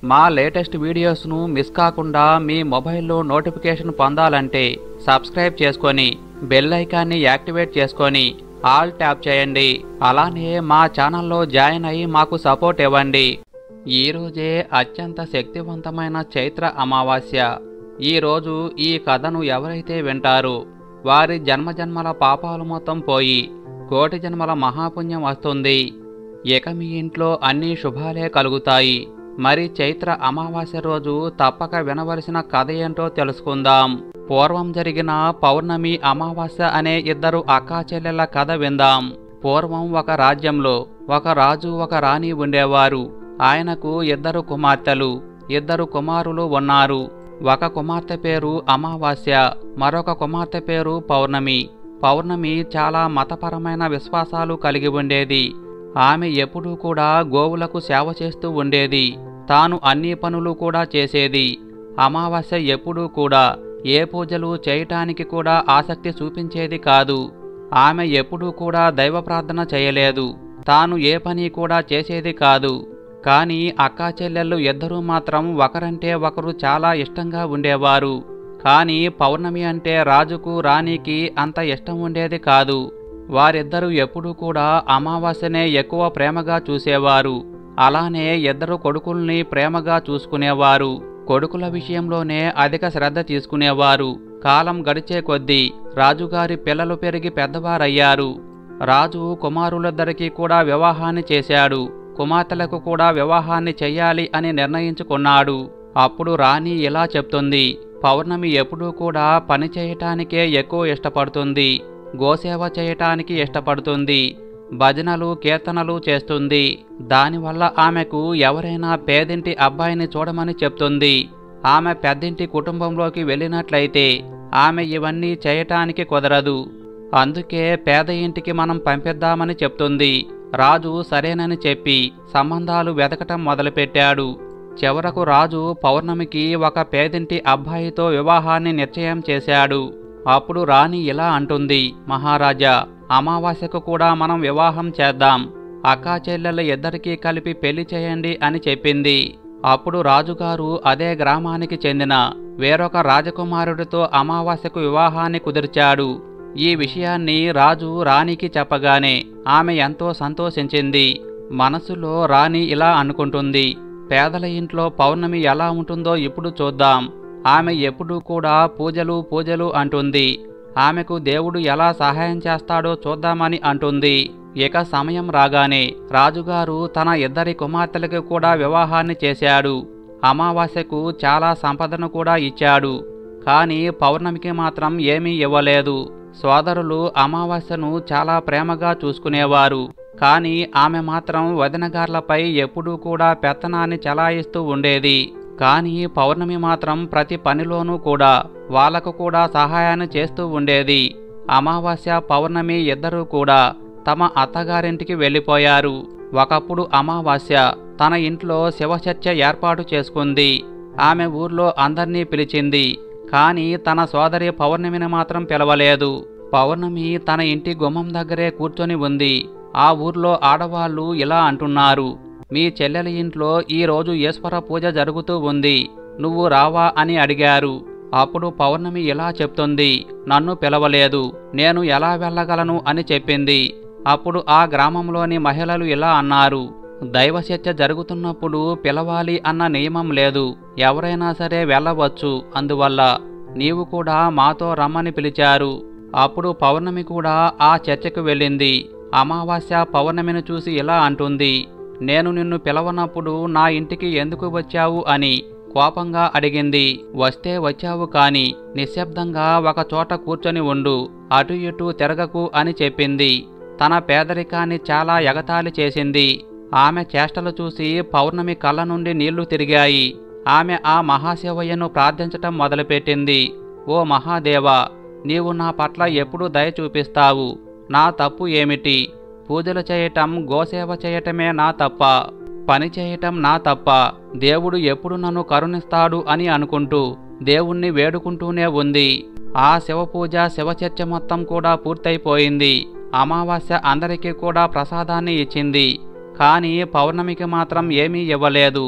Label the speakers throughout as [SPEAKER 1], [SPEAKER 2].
[SPEAKER 1] మా latest వీడియోస్ను miss కాకుండా మీ మొబైల్లో నోటిఫికేషన్ పొందాలంటే సబ్స్క్రైబ్ చేసుకొని బెల్ ఐకాన్ని యాక్టివేట్ చేసుకొని ఆల్ ట్యాప్ చేయండి అలానే మా ఛానల్లో జాయిన్ అయ్యి మాకు సపోర్ట్ ఇవ్వండి ఈరోజే అత్యంత శక్తివంతమైన చైత్ర అమావాస్య ఈరోజు ఈ కథను ఎవరైతే వింటారో వారి జన్మజన్మల పాపాలు మొత్తం పోయి కోటి జన్మల మహాపుణ్యం వస్తుంది ఇక మీ ఇంట్లో అన్ని శుభాలే కలుగుతాయి మరి చైత్ర అమావాస్య రోజు తప్పక వినవలసిన కథ ఏంటో తెలుసుకుందాం పూర్వం జరిగిన పౌర్ణమి అమావాస్య అనే ఇద్దరు అక్కా చెల్లెల కథ విందాం పూర్వం ఒక రాజ్యంలో ఒక రాజు ఒక రాణి ఉండేవారు ఆయనకు ఇద్దరు కుమార్తెలు ఇద్దరు కుమారులు ఉన్నారు ఒక కుమార్తె పేరు అమావాస్య మరొక కుమార్తె పేరు పౌర్ణమి పౌర్ణమి చాలా మతపరమైన విశ్వాసాలు కలిగి ఉండేది ఆమె ఎప్పుడూ కూడా గోవులకు సేవ చేస్తూ ఉండేది తాను అన్ని పనులు కూడా చేసేది అమావాస్య ఎప్పుడూ కూడా ఏ పూజలు చేయటానికి కూడా ఆసక్తి చూపించేది కాదు ఆమె ఎప్పుడూ కూడా దైవ ప్రార్థన చేయలేదు తాను ఏ పని కూడా చేసేది కాదు కానీ అక్కా చెల్లెళ్ళు ఇద్దరూ మాత్రం ఒకరంటే ఒకరు చాలా ఇష్టంగా ఉండేవారు కానీ పౌర్ణమి అంటే రాజుకు రాణికి అంత ఇష్టం ఉండేది కాదు వారిద్దరూ ఎప్పుడూ కూడా అమావాస్యనే ఎక్కువ ప్రేమగా చూసేవారు అలానే ఇద్దరు కొడుకుల్ని ప్రేమగా చూసుకునేవారు కొడుకుల విషయంలోనే అధిక శ్రద్ధ తీసుకునేవారు కాలం గడిచే కొద్దీ రాజుగారి పిల్లలు పెరిగి పెద్దవారయ్యారు రాజు కుమారులిద్దరికీ కూడా వివాహాన్ని చేశాడు కుమార్తెలకు కూడా వివాహాన్ని చెయ్యాలి అని నిర్ణయించుకున్నాడు అప్పుడు రాణి ఇలా చెప్తుంది పౌర్ణమి ఎప్పుడూ కూడా పని చేయటానికే ఎక్కువ ఇష్టపడుతుంది గోసేవ చేయటానికి ఇష్టపడుతుంది భజనలు కీర్తనలు చేస్తుంది దానివల్ల ఆమెకు ఎవరైనా పేదింటి అబ్బాయిని చూడమని చెప్తుంది ఆమె పెద్దింటి కుటుంబంలోకి వెళ్ళినట్లయితే ఆమె ఇవన్నీ చేయటానికి కుదరదు అందుకే పేద ఇంటికి మనం పంపిద్దామని చెప్తుంది రాజు సరేనని చెప్పి సంబంధాలు వెతకటం మొదలుపెట్టాడు చివరకు రాజు పౌర్ణమికి ఒక పేదింటి అబ్బాయితో వివాహాన్ని నిశ్చయం చేశాడు అప్పుడు రాణి ఇలా అంటుంది మహారాజా అమావాస్యకు కూడా మనం వివాహం చేద్దాం అక్కా చెల్లెళ్ళ ఇద్దరికీ కలిపి పెళ్లి చేయండి అని చెప్పింది అప్పుడు రాజుగారు అదే గ్రామానికి చెందిన వేరొక రాజకుమారుడితో అమావాస్యకు వివాహాన్ని కుదిర్చాడు ఈ విషయాన్ని రాజు రాణికి చెప్పగానే ఆమె ఎంతో సంతోషించింది మనసులో రాణి ఇలా అనుకుంటుంది పేదల ఇంట్లో పౌర్ణమి ఎలా ఉంటుందో ఇప్పుడు చూద్దాం ఆమె ఎప్పుడూ కూడా పూజలు పూజలు అంటుంది ఆమెకు దేవుడు ఎలా సహాయం చేస్తాడో చూద్దామని అంటుంది ఇక సమయం రాగానే రాజుగారు తన ఇద్దరి కుమార్తెలకు కూడా వివాహాన్ని చేశాడు అమావాస్యకు చాలా సంపదను కూడా ఇచ్చాడు కానీ పౌర్ణమికి మాత్రం ఏమీ ఇవ్వలేదు సోదరులు అమావాస్యను చాలా ప్రేమగా చూసుకునేవారు కానీ ఆమె మాత్రం వదినగార్లపై ఎప్పుడూ కూడా పెత్తనాన్ని చలాయిస్తూ ఉండేది కానీ పౌర్ణమి మాత్రం ప్రతి పనిలోనూ కూడా వాళ్లకు కూడా సహాయాన్ని చేస్తూ ఉండేది అమావాస్య పౌర్ణమి ఇద్దరూ కూడా తమ అత్తగారింటికి వెళ్ళిపోయారు ఒకప్పుడు అమావాస్య తన ఇంట్లో శివచర్చ ఏర్పాటు చేసుకుంది ఆమె ఊర్లో అందర్నీ పిలిచింది కానీ తన సోదరి పౌర్ణమిని మాత్రం పిలవలేదు పౌర్ణమి తన ఇంటి గుమ్మం దగ్గరే కూర్చొని ఉంది ఆ ఊర్లో ఆడవాళ్లు ఇలా అంటున్నారు మీ చెల్లెలి ఇంట్లో ఈ రోజు ఈశ్వర పూజ జరుగుతూ ఉంది నువ్వు రావా అని అడిగారు అప్పుడు పౌర్ణమి ఇలా చెప్తుంది నన్ను పిలవలేదు నేను ఎలా వెళ్ళగలను అని చెప్పింది అప్పుడు ఆ గ్రామంలోని మహిళలు ఇలా అన్నారు దైవశత్య జరుగుతున్నప్పుడు పిలవాలి అన్న నియమం లేదు ఎవరైనా సరే వెళ్ళవచ్చు అందువల్ల నీవు కూడా మాతో రమ్మని పిలిచారు అప్పుడు పౌర్ణమి కూడా ఆ చర్చకు వెళ్ళింది అమావాస్య పౌర్ణమిని చూసి ఇలా అంటుంది నేను నిన్ను పిలవనప్పుడు నా ఇంటికి ఎందుకు వచ్చావు అని కోపంగా అడిగింది వస్తే వచ్చావు కాని నిశ్శబ్దంగా ఒక చోట కూర్చొని ఉండు అటు ఇటు తిరగకు అని చెప్పింది తన పేదరికాన్ని చాలా ఎగతాళి చేసింది ఆమె చేష్టలు చూసి పౌర్ణమి కళ్ళ నుండి నీళ్లు తిరిగాయి ఆమె ఆ మహాశివయ్యను ప్రార్థించటం మొదలుపెట్టింది ఓ మహాదేవా నీవు నా పట్ల ఎప్పుడు దయ చూపిస్తావు నా తప్పు ఏమిటి పూజలు చేయటం గోసేవ చేయటమే నా తప్ప పని చేయటం నా తప్ప దేవుడు ఎప్పుడు నన్ను కరుణిస్తాడు అని అనుకుంటూ దేవుణ్ణి వేడుకుంటూనే ఉంది ఆ శివ పూజ శివచర్చ మొత్తం కూడా పూర్తయిపోయింది అమావాస్య అందరికీ కూడా ప్రసాదాన్ని ఇచ్చింది కానీ పౌర్ణమికి మాత్రం ఏమీ ఇవ్వలేదు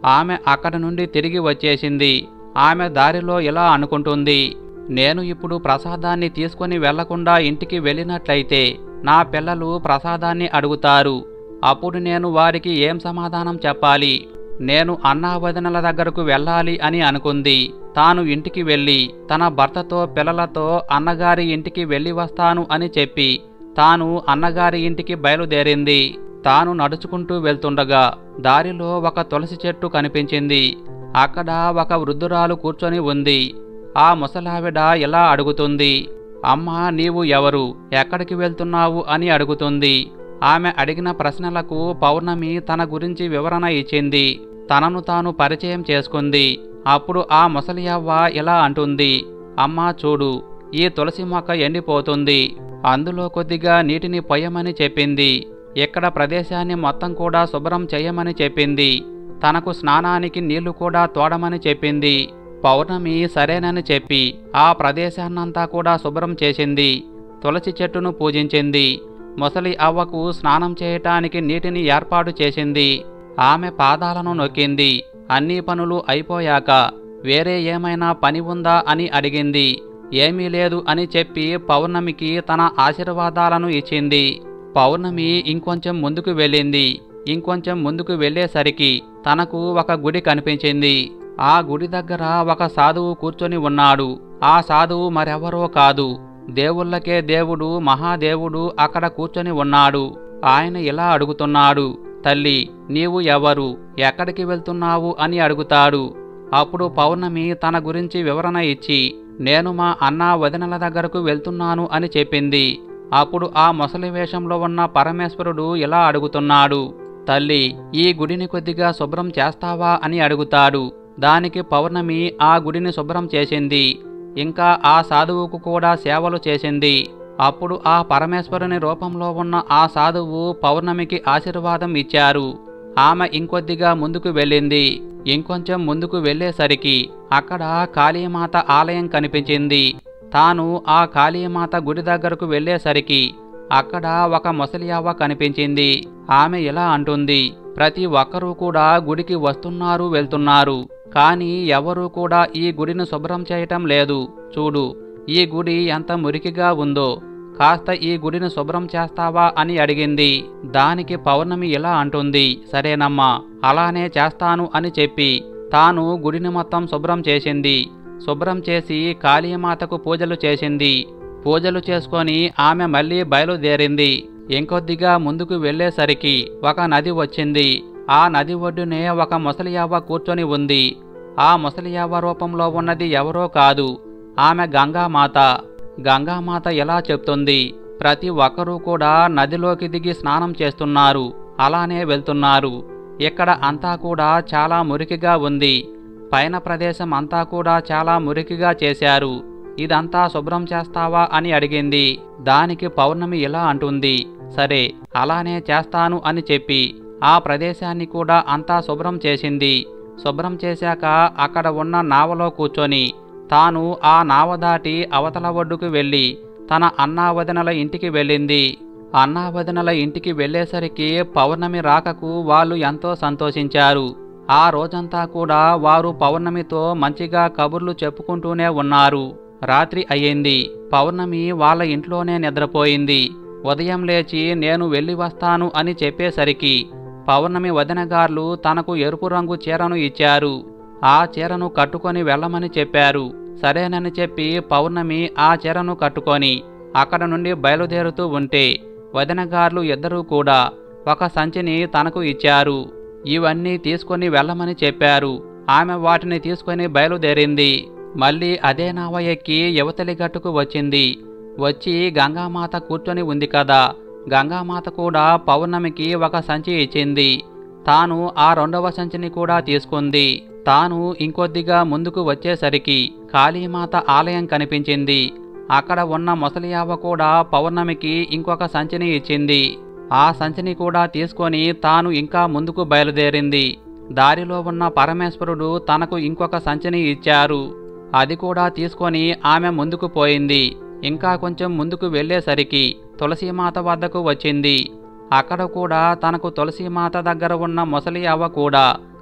[SPEAKER 1] ఆమె అక్కడి నుండి తిరిగి వచ్చేసింది ఆమె దారిలో ఇలా అనుకుంటుంది నేను ఇప్పుడు ప్రసాదాన్ని తీసుకొని వెళ్లకుండా ఇంటికి వెళ్ళినట్లయితే నా పిల్లలు ప్రసాదాన్ని అడుగుతారు అప్పుడు నేను వారికి ఏం సమాధానం చెప్పాలి నేను అన్నా వదినల దగ్గరకు వెళ్ళాలి అని అనుకుంది తాను ఇంటికి వెళ్ళి తన భర్తతో పిల్లలతో అన్నగారి ఇంటికి వెళ్ళి వస్తాను అని చెప్పి తాను అన్నగారి ఇంటికి బయలుదేరింది తాను నడుచుకుంటూ వెళ్తుండగా దారిలో ఒక తులసి చెట్టు కనిపించింది అక్కడ ఒక వృద్ధురాలు కూర్చొని ఉంది ఆ ముసలావిడ ఇలా అడుగుతుంది అమ్మా నీవు ఎవరు ఎక్కడికి వెళ్తున్నావు అని అడుగుతుంది ఆమె అడిగిన ప్రశ్నలకు పౌర్ణమి తన గురించి వివరణ ఇచ్చింది తనను తాను పరిచయం చేసుకుంది అప్పుడు ఆ ముసలి అవ్వ ఇలా అంటుంది అమ్మా చూడు ఈ తులసి మొక్క ఎండిపోతుంది అందులో కొద్దిగా నీటిని పొయ్యమని చెప్పింది ఇక్కడ ప్రదేశాన్ని మొత్తం కూడా శుభ్రం చేయమని చెప్పింది తనకు స్నానానికి నీళ్లు కూడా తోడమని చెప్పింది పౌర్ణమి సరేనని చెప్పి ఆ ప్రదేశాన్నంతా కూడా శుభ్రం చేసింది తులసి చెట్టును పూజించింది ముసలి అవ్వకు స్నానం చేయటానికి నీటిని ఏర్పాటు చేసింది ఆమె పాదాలను నొక్కింది అన్ని పనులు అయిపోయాక వేరే ఏమైనా పని ఉందా అని అడిగింది ఏమీ లేదు అని చెప్పి పౌర్ణమికి తన ఆశీర్వాదాలను ఇచ్చింది పౌర్ణమి ఇంకొంచెం ముందుకు వెళ్ళింది ఇంకొంచెం ముందుకు వెళ్ళేసరికి తనకు ఒక గుడి కనిపించింది ఆ గుడి దగ్గర ఒక సాధువు కూర్చొని ఉన్నాడు ఆ సాధువు మరెవరో కాదు దేవుళ్ళకే దేవుడు మహాదేవుడు అక్కడ కూర్చొని ఉన్నాడు ఆయన ఇలా అడుగుతున్నాడు తల్లి నీవు ఎవరు ఎక్కడికి వెళ్తున్నావు అని అడుగుతాడు అప్పుడు పౌర్ణమి తన గురించి వివరణ ఇచ్చి నేను మా అన్న వదినల దగ్గరకు వెళ్తున్నాను అని చెప్పింది అప్పుడు ఆ ముసలి వేషంలో ఉన్న పరమేశ్వరుడు ఇలా అడుగుతున్నాడు తల్లి ఈ గుడిని కొద్దిగా శుభ్రం చేస్తావా అని అడుగుతాడు దానికి పౌర్ణమి ఆ గుడిని శుభ్రం చేసింది ఇంకా ఆ సాధువుకు కూడా సేవలు చేసింది అప్పుడు ఆ పరమేశ్వరుని రూపంలో ఉన్న ఆ సాధువు పౌర్ణమికి ఆశీర్వాదం ఇచ్చారు ఆమె ఇంకొద్దిగా ముందుకు వెళ్ళింది ఇంకొంచెం ముందుకు వెళ్ళేసరికి అక్కడ కాళీమాత ఆలయం కనిపించింది తాను ఆ కాళీమాత గుడి దగ్గరకు వెళ్ళేసరికి అక్కడ ఒక ముసలి అవ్వ కనిపించింది ఆమె ఇలా అంటుంది ప్రతి ఒక్కరూ కూడా గుడికి వస్తున్నారు వెళ్తున్నారు కానీ ఎవరూ కూడా ఈ గుడిని శుభ్రం చేయటం లేదు చూడు ఈ గుడి ఎంత మురికిగా ఉందో కాస్త ఈ గుడిని శుభ్రం చేస్తావా అని అడిగింది దానికి పౌర్ణమి ఇలా అంటుంది సరేనమ్మా అలానే చేస్తాను అని చెప్పి తాను గుడిని మొత్తం శుభ్రం చేసింది శుభ్రం చేసి కాళీమాతకు పూజలు చేసింది పూజలు చేసుకొని ఆమె మళ్ళీ బయలుదేరింది ఇంకొద్దిగా ముందుకు వెళ్ళేసరికి ఒక నది వచ్చింది ఆ నది ఒడ్డునే ఒక ముసలియవ్వ కూర్చొని ఉంది ఆ ముసలియవ్వ రూపంలో ఉన్నది ఎవరో కాదు ఆమె గంగామాత గంగామాత ఎలా చెప్తుంది ప్రతి ఒక్కరూ కూడా నదిలోకి దిగి స్నానం చేస్తున్నారు అలానే వెళ్తున్నారు ఇక్కడ అంతా కూడా చాలా మురికిగా ఉంది పైన ప్రదేశం అంతా కూడా చాలా మురికిగా చేశారు ఇదంతా శుభ్రం చేస్తావా అని అడిగింది దానికి పౌర్ణమి ఇలా అంటుంది సరే అలానే చేస్తాను అని చెప్పి ఆ ప్రదేశాన్ని కూడా అంతా శుభ్రం చేసింది శుభ్రం చేశాక అక్కడ ఉన్న నావలో కూర్చొని తాను ఆ నావ దాటి అవతల ఒడ్డుకు వెళ్ళి తన అన్నావదనల ఇంటికి వెళ్ళింది అన్నావదనల ఇంటికి వెళ్ళేసరికి పౌర్ణమి రాకకు వాళ్ళు ఎంతో సంతోషించారు ఆ రోజంతా కూడా వారు పౌర్ణమితో మంచిగా కబుర్లు చెప్పుకుంటూనే ఉన్నారు రాత్రి అయ్యింది పౌర్ణమి వాళ్ళ ఇంట్లోనే నిద్రపోయింది ఉదయం లేచి నేను వెళ్ళి వస్తాను అని చెప్పేసరికి పౌర్ణమి వదినగార్లు తనకు ఎరుపు రంగు చీరను ఇచ్చారు ఆ చీరను కట్టుకొని వెళ్ళమని చెప్పారు సరేనని చెప్పి పౌర్ణమి ఆ చీరను కట్టుకొని అక్కడ నుండి బయలుదేరుతూ ఉంటే వదినగార్లు ఇద్దరూ కూడా ఒక సంచిని తనకు ఇచ్చారు ఇవన్నీ తీసుకొని వెళ్ళమని చెప్పారు ఆమె వాటిని తీసుకొని బయలుదేరింది మళ్ళీ అదే నావ ఎక్కి యువతలి గట్టుకు వచ్చింది వచ్చి గంగామాత కూర్చొని ఉంది కదా గంగామాత కూడా పౌర్ణమికి ఒక సంచి ఇచ్చింది తాను ఆ రెండవ సంచిని కూడా తీసుకుంది తాను ఇంకొద్దిగా ముందుకు వచ్చేసరికి కాళీమాత ఆలయం కనిపించింది అక్కడ ఉన్న ముసలియావ కూడా పౌర్ణమికి ఇంకొక సంచిని ఇచ్చింది ఆ సంచిని కూడా తీసుకొని తాను ఇంకా ముందుకు బయలుదేరింది దారిలో ఉన్న పరమేశ్వరుడు తనకు ఇంకొక సంచిని ఇచ్చారు అది కూడా తీసుకొని ఆమె ముందుకు పోయింది ఇంకా కొంచెం ముందుకు వెళ్ళేసరికి తులసీమాత వద్దకు వచ్చింది అక్కడ కూడా తనకు తులసీమాత దగ్గర ఉన్న ముసలి అవ్వ కూడా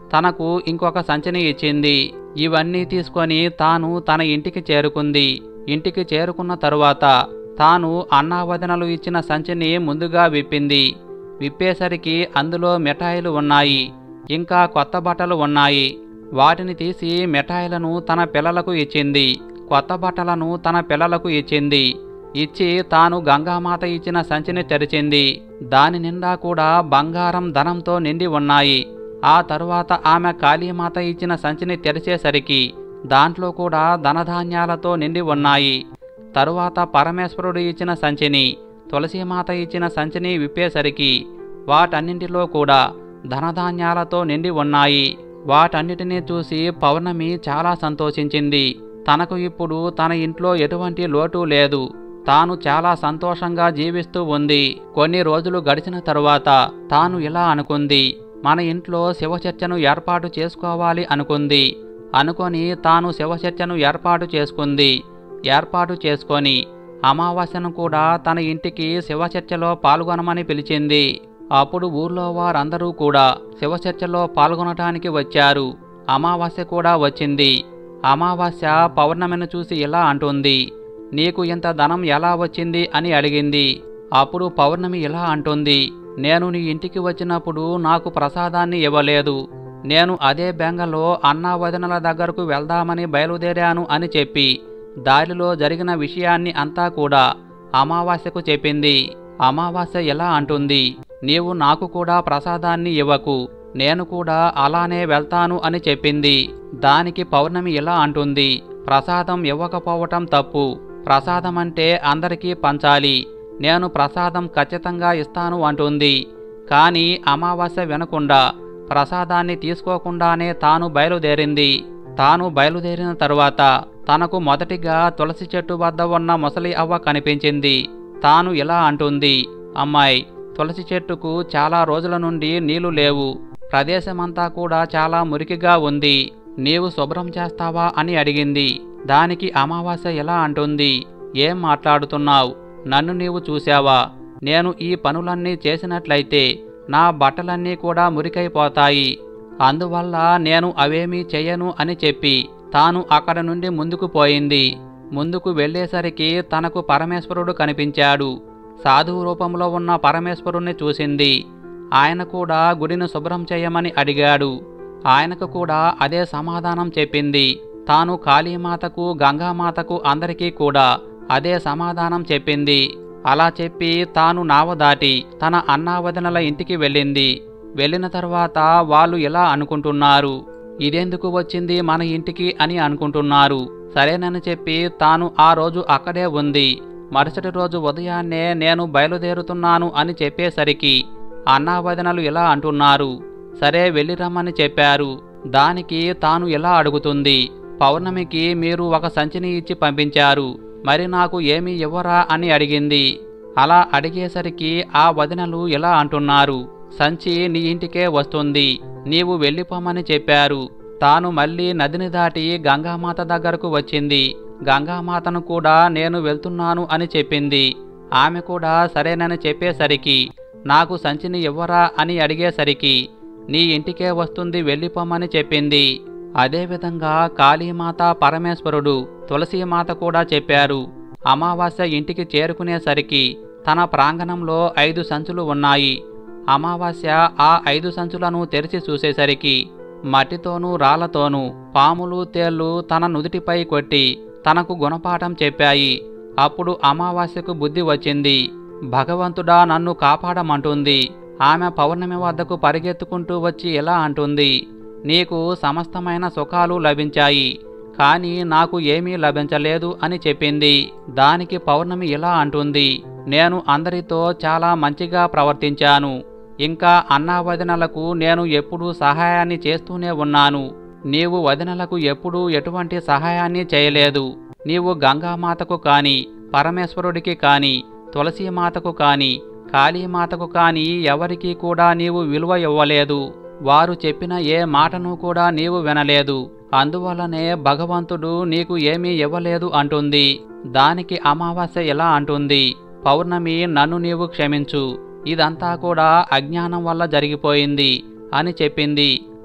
[SPEAKER 1] తనకు ఇంకొక సంచిని ఇచ్చింది ఇవన్నీ తీసుకొని తాను తన ఇంటికి చేరుకుంది ఇంటికి చేరుకున్న తరువాత తాను అన్నావదనలు ఇచ్చిన సంచిని ముందుగా విప్పింది విప్పేసరికి అందులో మిఠాయిలు ఉన్నాయి ఇంకా కొత్త బట్టలు ఉన్నాయి వాటిని తీసి మిఠాయిలను తన పిల్లలకు ఇచ్చింది కొత్త బట్టలను తన పిల్లలకు ఇచ్చింది ఇచ్చి తాను గంగామాత ఇచ్చిన సంచిని తెరిచింది దాని నిండా కూడా బంగారం ధనంతో నిండి ఉన్నాయి ఆ తరువాత ఆమె కాళీమాత ఇచ్చిన సంచిని తెరిచేసరికి దాంట్లో కూడా ధనధాన్యాలతో నిండి ఉన్నాయి తరువాత పరమేశ్వరుడు ఇచ్చిన సంచిని తులసీమాత ఇచ్చిన సంచిని విప్పేసరికి వాటన్నింటిలో కూడా ధనధాన్యాలతో నిండి ఉన్నాయి వాటన్నిటినీ చూసి పౌర్ణమి చాలా సంతోషించింది తనకు ఇప్పుడు తన ఇంట్లో ఎటువంటి లోటు లేదు తాను చాలా సంతోషంగా జీవిస్తూ ఉంది కొన్ని రోజులు గడిచిన తరువాత తాను ఇలా అనుకుంది మన ఇంట్లో శివచర్చను ఏర్పాటు చేసుకోవాలి అనుకుంది అనుకొని తాను శివచర్చను ఏర్పాటు చేసుకుంది ఏర్పాటు చేసుకొని అమావాస్యను కూడా తన ఇంటికి శివచర్చలో పాల్గొనమని పిలిచింది అప్పుడు ఊర్లో వారందరూ కూడా శివచర్చలో పాల్గొనటానికి వచ్చారు అమావాస్య కూడా వచ్చింది అమావాస్య పౌర్ణమిని చూసి ఇలా అంటుంది నీకు ఇంత ధనం ఎలా వచ్చింది అని అడిగింది అప్పుడు పౌర్ణమి ఇలా అంటుంది నేను నీ ఇంటికి వచ్చినప్పుడు నాకు ప్రసాదాన్ని ఇవ్వలేదు నేను అదే బెంగలో అన్నా వదినల దగ్గరకు వెళ్దామని బయలుదేరాను అని చెప్పి దారిలో జరిగిన విషయాన్ని అంతా కూడా అమావాస్యకు చెప్పింది అమావాస్య ఎలా అంటుంది నీవు నాకు కూడా ప్రసాదాన్ని ఇవ్వకు నేను కూడా అలానే వెళ్తాను అని చెప్పింది దానికి పౌర్ణమి ఇలా అంటుంది ప్రసాదం ఇవ్వకపోవటం తప్పు ప్రసాదం అంటే అందరికీ పంచాలి నేను ప్రసాదం ఖచ్చితంగా ఇస్తాను అంటుంది కానీ అమావాస్య వినకుండా ప్రసాదాన్ని తీసుకోకుండానే తాను బయలుదేరింది తాను బయలుదేరిన తరువాత తనకు మొదటిగా తులసి చెట్టు వద్ద ఉన్న ముసలి అవ్వ కనిపించింది తాను ఇలా అంటుంది అమ్మాయి తులసి చెట్టుకు చాలా రోజుల నుండి నీళ్లు లేవు ప్రదేశమంతా కూడా చాలా మురికిగా ఉంది నీవు శుభ్రం చేస్తావా అని అడిగింది దానికి అమావాస్య ఎలా అంటుంది ఏం మాట్లాడుతున్నావు నన్ను నీవు చూశావా నేను ఈ పనులన్నీ చేసినట్లయితే నా బట్టలన్నీ కూడా మురికైపోతాయి అందువల్ల నేను అవేమీ చెయ్యను అని చెప్పి తాను అక్కడ నుండి ముందుకు పోయింది ముందుకు వెళ్ళేసరికి తనకు పరమేశ్వరుడు కనిపించాడు సాధువు రూపంలో ఉన్న పరమేశ్వరుణ్ణి చూసింది ఆయన కూడా గుడిని శుభ్రం చేయమని అడిగాడు ఆయనకు కూడా అదే సమాధానం చెప్పింది తాను కాళీమాతకు గంగామాతకు అందరికీ కూడా అదే సమాధానం చెప్పింది అలా చెప్పి తాను నావ దాటి తన అన్నావదనల ఇంటికి వెళ్ళింది వెళ్ళిన తర్వాత వాళ్ళు ఇలా అనుకుంటున్నారు ఇదెందుకు వచ్చింది మన ఇంటికి అని అనుకుంటున్నారు సరేనని చెప్పి తాను ఆ రోజు అక్కడే ఉంది మరుసటి రోజు ఉదయాన్నే నేను బయలుదేరుతున్నాను అని చెప్పేసరికి అన్నావదనలు ఇలా అంటున్నారు సరే వెళ్ళిరమ్మని చెప్పారు దానికి తాను ఇలా అడుగుతుంది పౌర్ణమికి మీరు ఒక సంచిని ఇచ్చి పంపించారు మరి నాకు ఏమీ ఇవ్వరా అని అడిగింది అలా అడిగేసరికి ఆ వదినలు ఇలా అంటున్నారు సంచి నీ ఇంటికే వస్తుంది నీవు వెళ్ళిపోమని చెప్పారు తాను మళ్ళీ నదిని దాటి గంగామాత దగ్గరకు వచ్చింది గంగామాతను కూడా నేను వెళ్తున్నాను అని చెప్పింది ఆమె కూడా సరేనని చెప్పేసరికి నాకు సంచిని ఇవ్వరా అని అడిగేసరికి నీ ఇంటికే వస్తుంది వెళ్ళిపోమని చెప్పింది అదేవిధంగా కాళీమాత పరమేశ్వరుడు తులసీమాత కూడా చెప్పారు అమావాస్య ఇంటికి చేరుకునేసరికి తన ప్రాంగణంలో ఐదు సంచులు ఉన్నాయి అమావాస్య ఆ ఐదు సంచులను తెరిచి చూసేసరికి మట్టితోనూ రాళ్లతోనూ పాములు తేళ్లు తన నుదిటిపై కొట్టి తనకు గుణపాఠం చెప్పాయి అప్పుడు అమావాస్యకు బుద్ధి వచ్చింది భగవంతుడా నన్ను కాపాడమంటుంది ఆమె పౌర్ణమి వద్దకు పరిగెత్తుకుంటూ వచ్చి ఇలా అంటుంది నీకు సమస్తమైన సుఖాలు లభించాయి కానీ నాకు ఏమీ లభించలేదు అని చెప్పింది దానికి పౌర్ణమి ఇలా అంటుంది నేను అందరితో చాలా మంచిగా ప్రవర్తించాను ఇంకా అన్నా వదినలకు నేను ఎప్పుడూ సహాయాన్ని చేస్తూనే ఉన్నాను నీవు వదినలకు ఎప్పుడూ ఎటువంటి సహాయాన్ని చేయలేదు నీవు గంగామాతకు కాని పరమేశ్వరుడికి కాని తులసీమాతకు కాని కాళీమాతకు కాని ఎవరికీ కూడా నీవు విలువ ఇవ్వలేదు వారు చెప్పిన ఏ మాటను కూడా నీవు వినలేదు అందువల్లనే భగవంతుడు నీకు ఏమీ ఇవ్వలేదు అంటుంది దానికి అమావాస్య ఇలా అంటుంది పౌర్ణమి నన్ను నీవు క్షమించు ఇదంతా కూడా అజ్ఞానం వల్ల జరిగిపోయింది అని చెప్పింది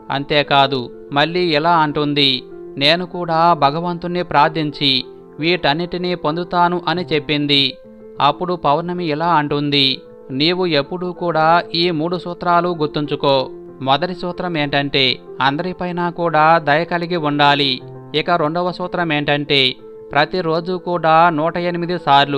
[SPEAKER 1] అంతేకాదు మళ్ళీ ఇలా అంటుంది నేను కూడా భగవంతుణ్ణి ప్రార్థించి వీటన్నిటినీ పొందుతాను అని చెప్పింది అప్పుడు పౌర్ణమి ఇలా అంటుంది నీవు ఎప్పుడూ కూడా ఈ మూడు సూత్రాలు గుర్తుంచుకో మొదటి సూత్రం ఏంటంటే అందరిపైన కూడా దయ కలిగి ఉండాలి ఇక రెండవ సూత్రం ఏంటంటే ప్రతిరోజు కూడా నూట ఎనిమిది సార్లు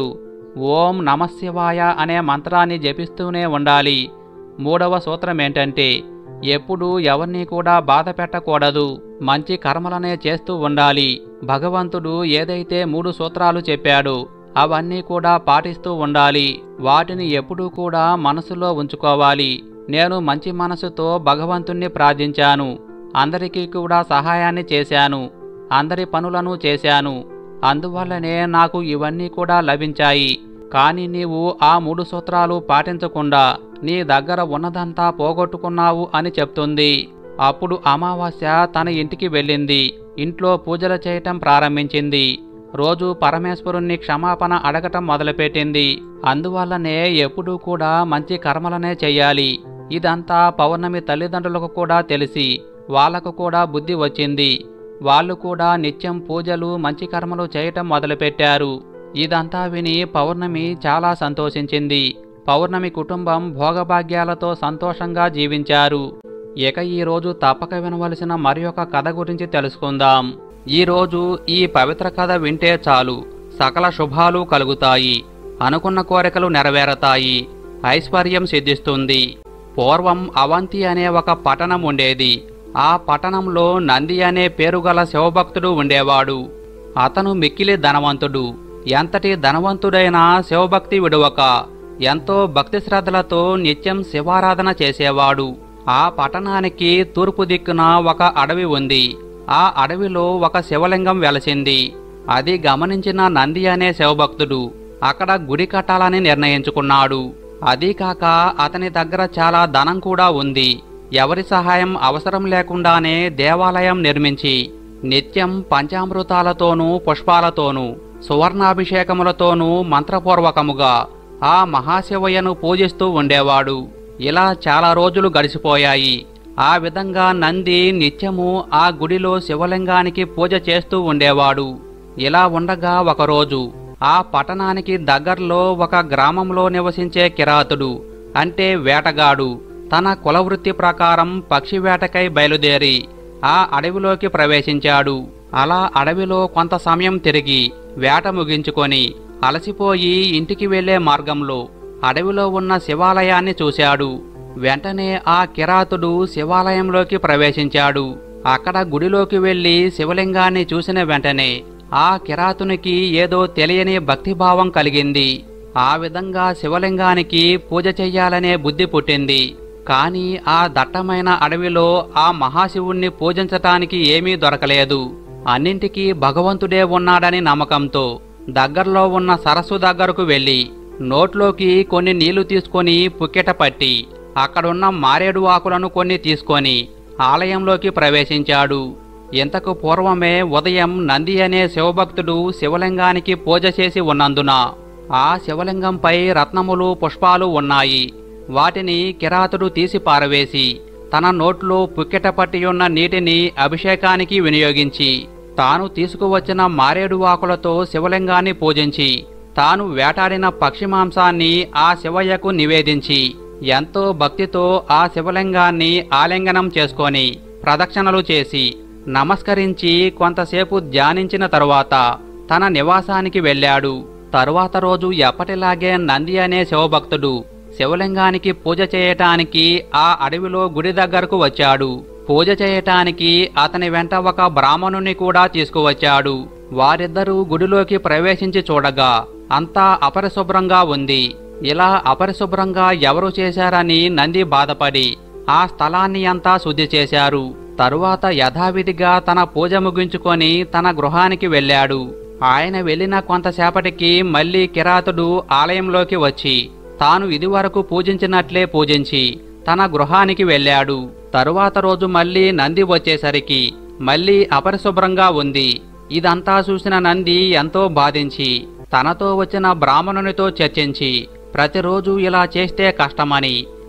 [SPEAKER 1] ఓం నమశివాయ అనే మంత్రాన్ని జపిస్తూనే ఉండాలి మూడవ సూత్రం ఏంటంటే ఎప్పుడూ ఎవరిని కూడా బాధ పెట్టకూడదు మంచి కర్మలనే చేస్తూ ఉండాలి భగవంతుడు ఏదైతే మూడు సూత్రాలు చెప్పాడో అవన్నీ కూడా పాటిస్తూ ఉండాలి వాటిని ఎప్పుడూ కూడా మనసులో ఉంచుకోవాలి నేను మంచి మనసుతో భగవంతుణ్ణి ప్రార్థించాను అందరికీ కూడా సహాయాన్ని చేశాను అందరి పనులను చేశాను అందువల్లనే నాకు ఇవన్నీ కూడా లభించాయి కానీ నీవు ఆ మూడు సూత్రాలు పాటించకుండా నీ దగ్గర ఉన్నదంతా పోగొట్టుకున్నావు అని చెప్తుంది అప్పుడు అమావాస్య తన ఇంటికి వెళ్ళింది ఇంట్లో పూజలు చేయటం ప్రారంభించింది రోజు పరమేశ్వరుణ్ణి క్షమాపణ అడగటం మొదలుపెట్టింది అందువల్లనే ఎప్పుడూ కూడా మంచి కర్మలనే చెయ్యాలి ఇదంతా పౌర్ణమి తల్లిదండ్రులకు కూడా తెలిసి వాళ్లకు కూడా బుద్ధి వచ్చింది వాళ్ళు కూడా నిత్యం పూజలు మంచి కర్మలు చేయటం మొదలుపెట్టారు ఇదంతా విని పౌర్ణమి చాలా సంతోషించింది పౌర్ణమి కుటుంబం భోగభాగ్యాలతో సంతోషంగా జీవించారు ఇక ఈరోజు తప్పక వినవలసిన మరి ఒక కథ గురించి తెలుసుకుందాం ఈరోజు ఈ పవిత్ర కథ వింటే చాలు సకల శుభాలు కలుగుతాయి అనుకున్న కోరికలు నెరవేరతాయి ఐశ్వర్యం సిద్ధిస్తుంది పూర్వం అవంతి అనే ఒక పట్టణం ఉండేది ఆ పట్టణంలో నంది అనే పేరుగల శివభక్తుడు ఉండేవాడు అతను మిక్కిలి ధనవంతుడు ఎంతటి ధనవంతుడైనా శివభక్తి విడువక ఎంతో భక్తి శ్రద్ధలతో నిత్యం శివారాధన చేసేవాడు ఆ పట్టణానికి తూర్పు దిక్కున ఒక అడవి ఉంది ఆ అడవిలో ఒక శివలింగం వెలసింది అది గమనించిన నంది అనే శివభక్తుడు అక్కడ గుడి కట్టాలని నిర్ణయించుకున్నాడు అదీ కాక అతని దగ్గర చాలా ధనం కూడా ఉంది ఎవరి సహాయం అవసరం లేకుండానే దేవాలయం నిర్మించి నిత్యం పంచామృతాలతోనూ పుష్పాలతోనూ సువర్ణాభిషేకములతోనూ మంత్రపూర్వకముగా ఆ మహాశివయ్యను పూజిస్తూ ఉండేవాడు ఇలా చాలా రోజులు గడిచిపోయాయి ఆ విధంగా నంది నిత్యము ఆ గుడిలో శివలింగానికి పూజ చేస్తూ ఉండేవాడు ఇలా ఉండగా ఒకరోజు ఆ పట్టణానికి దగ్గరలో ఒక గ్రామంలో నివసించే కిరాతుడు అంటే వేటగాడు తన కులవృత్తి ప్రకారం పక్షి వేటకై బయలుదేరి ఆ అడవిలోకి ప్రవేశించాడు అలా అడవిలో కొంత సమయం తిరిగి వేట ముగించుకొని అలసిపోయి ఇంటికి వెళ్లే మార్గంలో అడవిలో ఉన్న శివాలయాన్ని చూశాడు వెంటనే ఆ కిరాతుడు శివాలయంలోకి ప్రవేశించాడు అక్కడ గుడిలోకి వెళ్లి శివలింగాన్ని చూసిన వెంటనే ఆ కిరాతునికి ఏదో తెలియని భక్తిభావం కలిగింది ఆ విధంగా శివలింగానికి పూజ చెయ్యాలనే బుద్ధి పుట్టింది కాని ఆ దట్టమైన అడవిలో ఆ మహాశివుణ్ణి పూజించటానికి ఏమీ దొరకలేదు అన్నింటికీ భగవంతుడే ఉన్నాడని నమ్మకంతో దగ్గరలో ఉన్న సరస్సు దగ్గరకు వెళ్లి నోట్లోకి కొన్ని నీళ్లు తీసుకొని పుక్కెట పట్టి అక్కడున్న మారేడు ఆకులను కొన్ని తీసుకొని ఆలయంలోకి ప్రవేశించాడు ఇంతకు పూర్వమే ఉదయం నంది అనే శివభక్తుడు శివలింగానికి పూజ చేసి ఉన్నందున ఆ శివలింగంపై రత్నములు పుష్పాలు ఉన్నాయి వాటిని కిరాతుడు తీసి పారవేసి తన నోట్లో పుక్కెట పట్టియున్న నీటిని అభిషేకానికి వినియోగించి తాను తీసుకువచ్చిన మారేడు ఆకులతో శివలింగాన్ని పూజించి తాను వేటాడిన పక్షి మాంసాన్ని ఆ శివయ్యకు నివేదించి ఎంతో భక్తితో ఆ శివలింగాన్ని ఆలింగనం చేసుకొని ప్రదక్షిణలు చేసి నమస్కరించి కొంతసేపు ధ్యానించిన తరువాత తన నివాసానికి వెళ్ళాడు తరువాత రోజు ఎప్పటిలాగే నంది అనే శివభక్తుడు శివలింగానికి పూజ చేయటానికి ఆ అడవిలో గుడి దగ్గరకు వచ్చాడు పూజ చేయటానికి అతని వెంట ఒక బ్రాహ్మణుని కూడా తీసుకువచ్చాడు వారిద్దరూ గుడిలోకి ప్రవేశించి చూడగా అంతా అపరిశుభ్రంగా ఉంది ఇలా అపరిశుభ్రంగా ఎవరు చేశారని నంది బాధపడి ఆ స్థలాన్ని అంతా శుద్ధి చేశారు తరువాత యథావిధిగా తన పూజ ముగించుకొని తన గృహానికి వెళ్ళాడు ఆయన వెళ్ళిన కొంతసేపటికి మళ్ళీ కిరాతుడు ఆలయంలోకి వచ్చి తాను ఇదివరకు పూజించినట్లే పూజించి తన గృహానికి వెళ్ళాడు తరువాత రోజు మళ్ళీ నంది వచ్చేసరికి మళ్ళీ అపరిశుభ్రంగా ఉంది ఇదంతా చూసిన నంది ఎంతో బాధించి తనతో వచ్చిన బ్రాహ్మణునితో చర్చించి ప్రతిరోజు ఇలా చేస్తే కష్టమని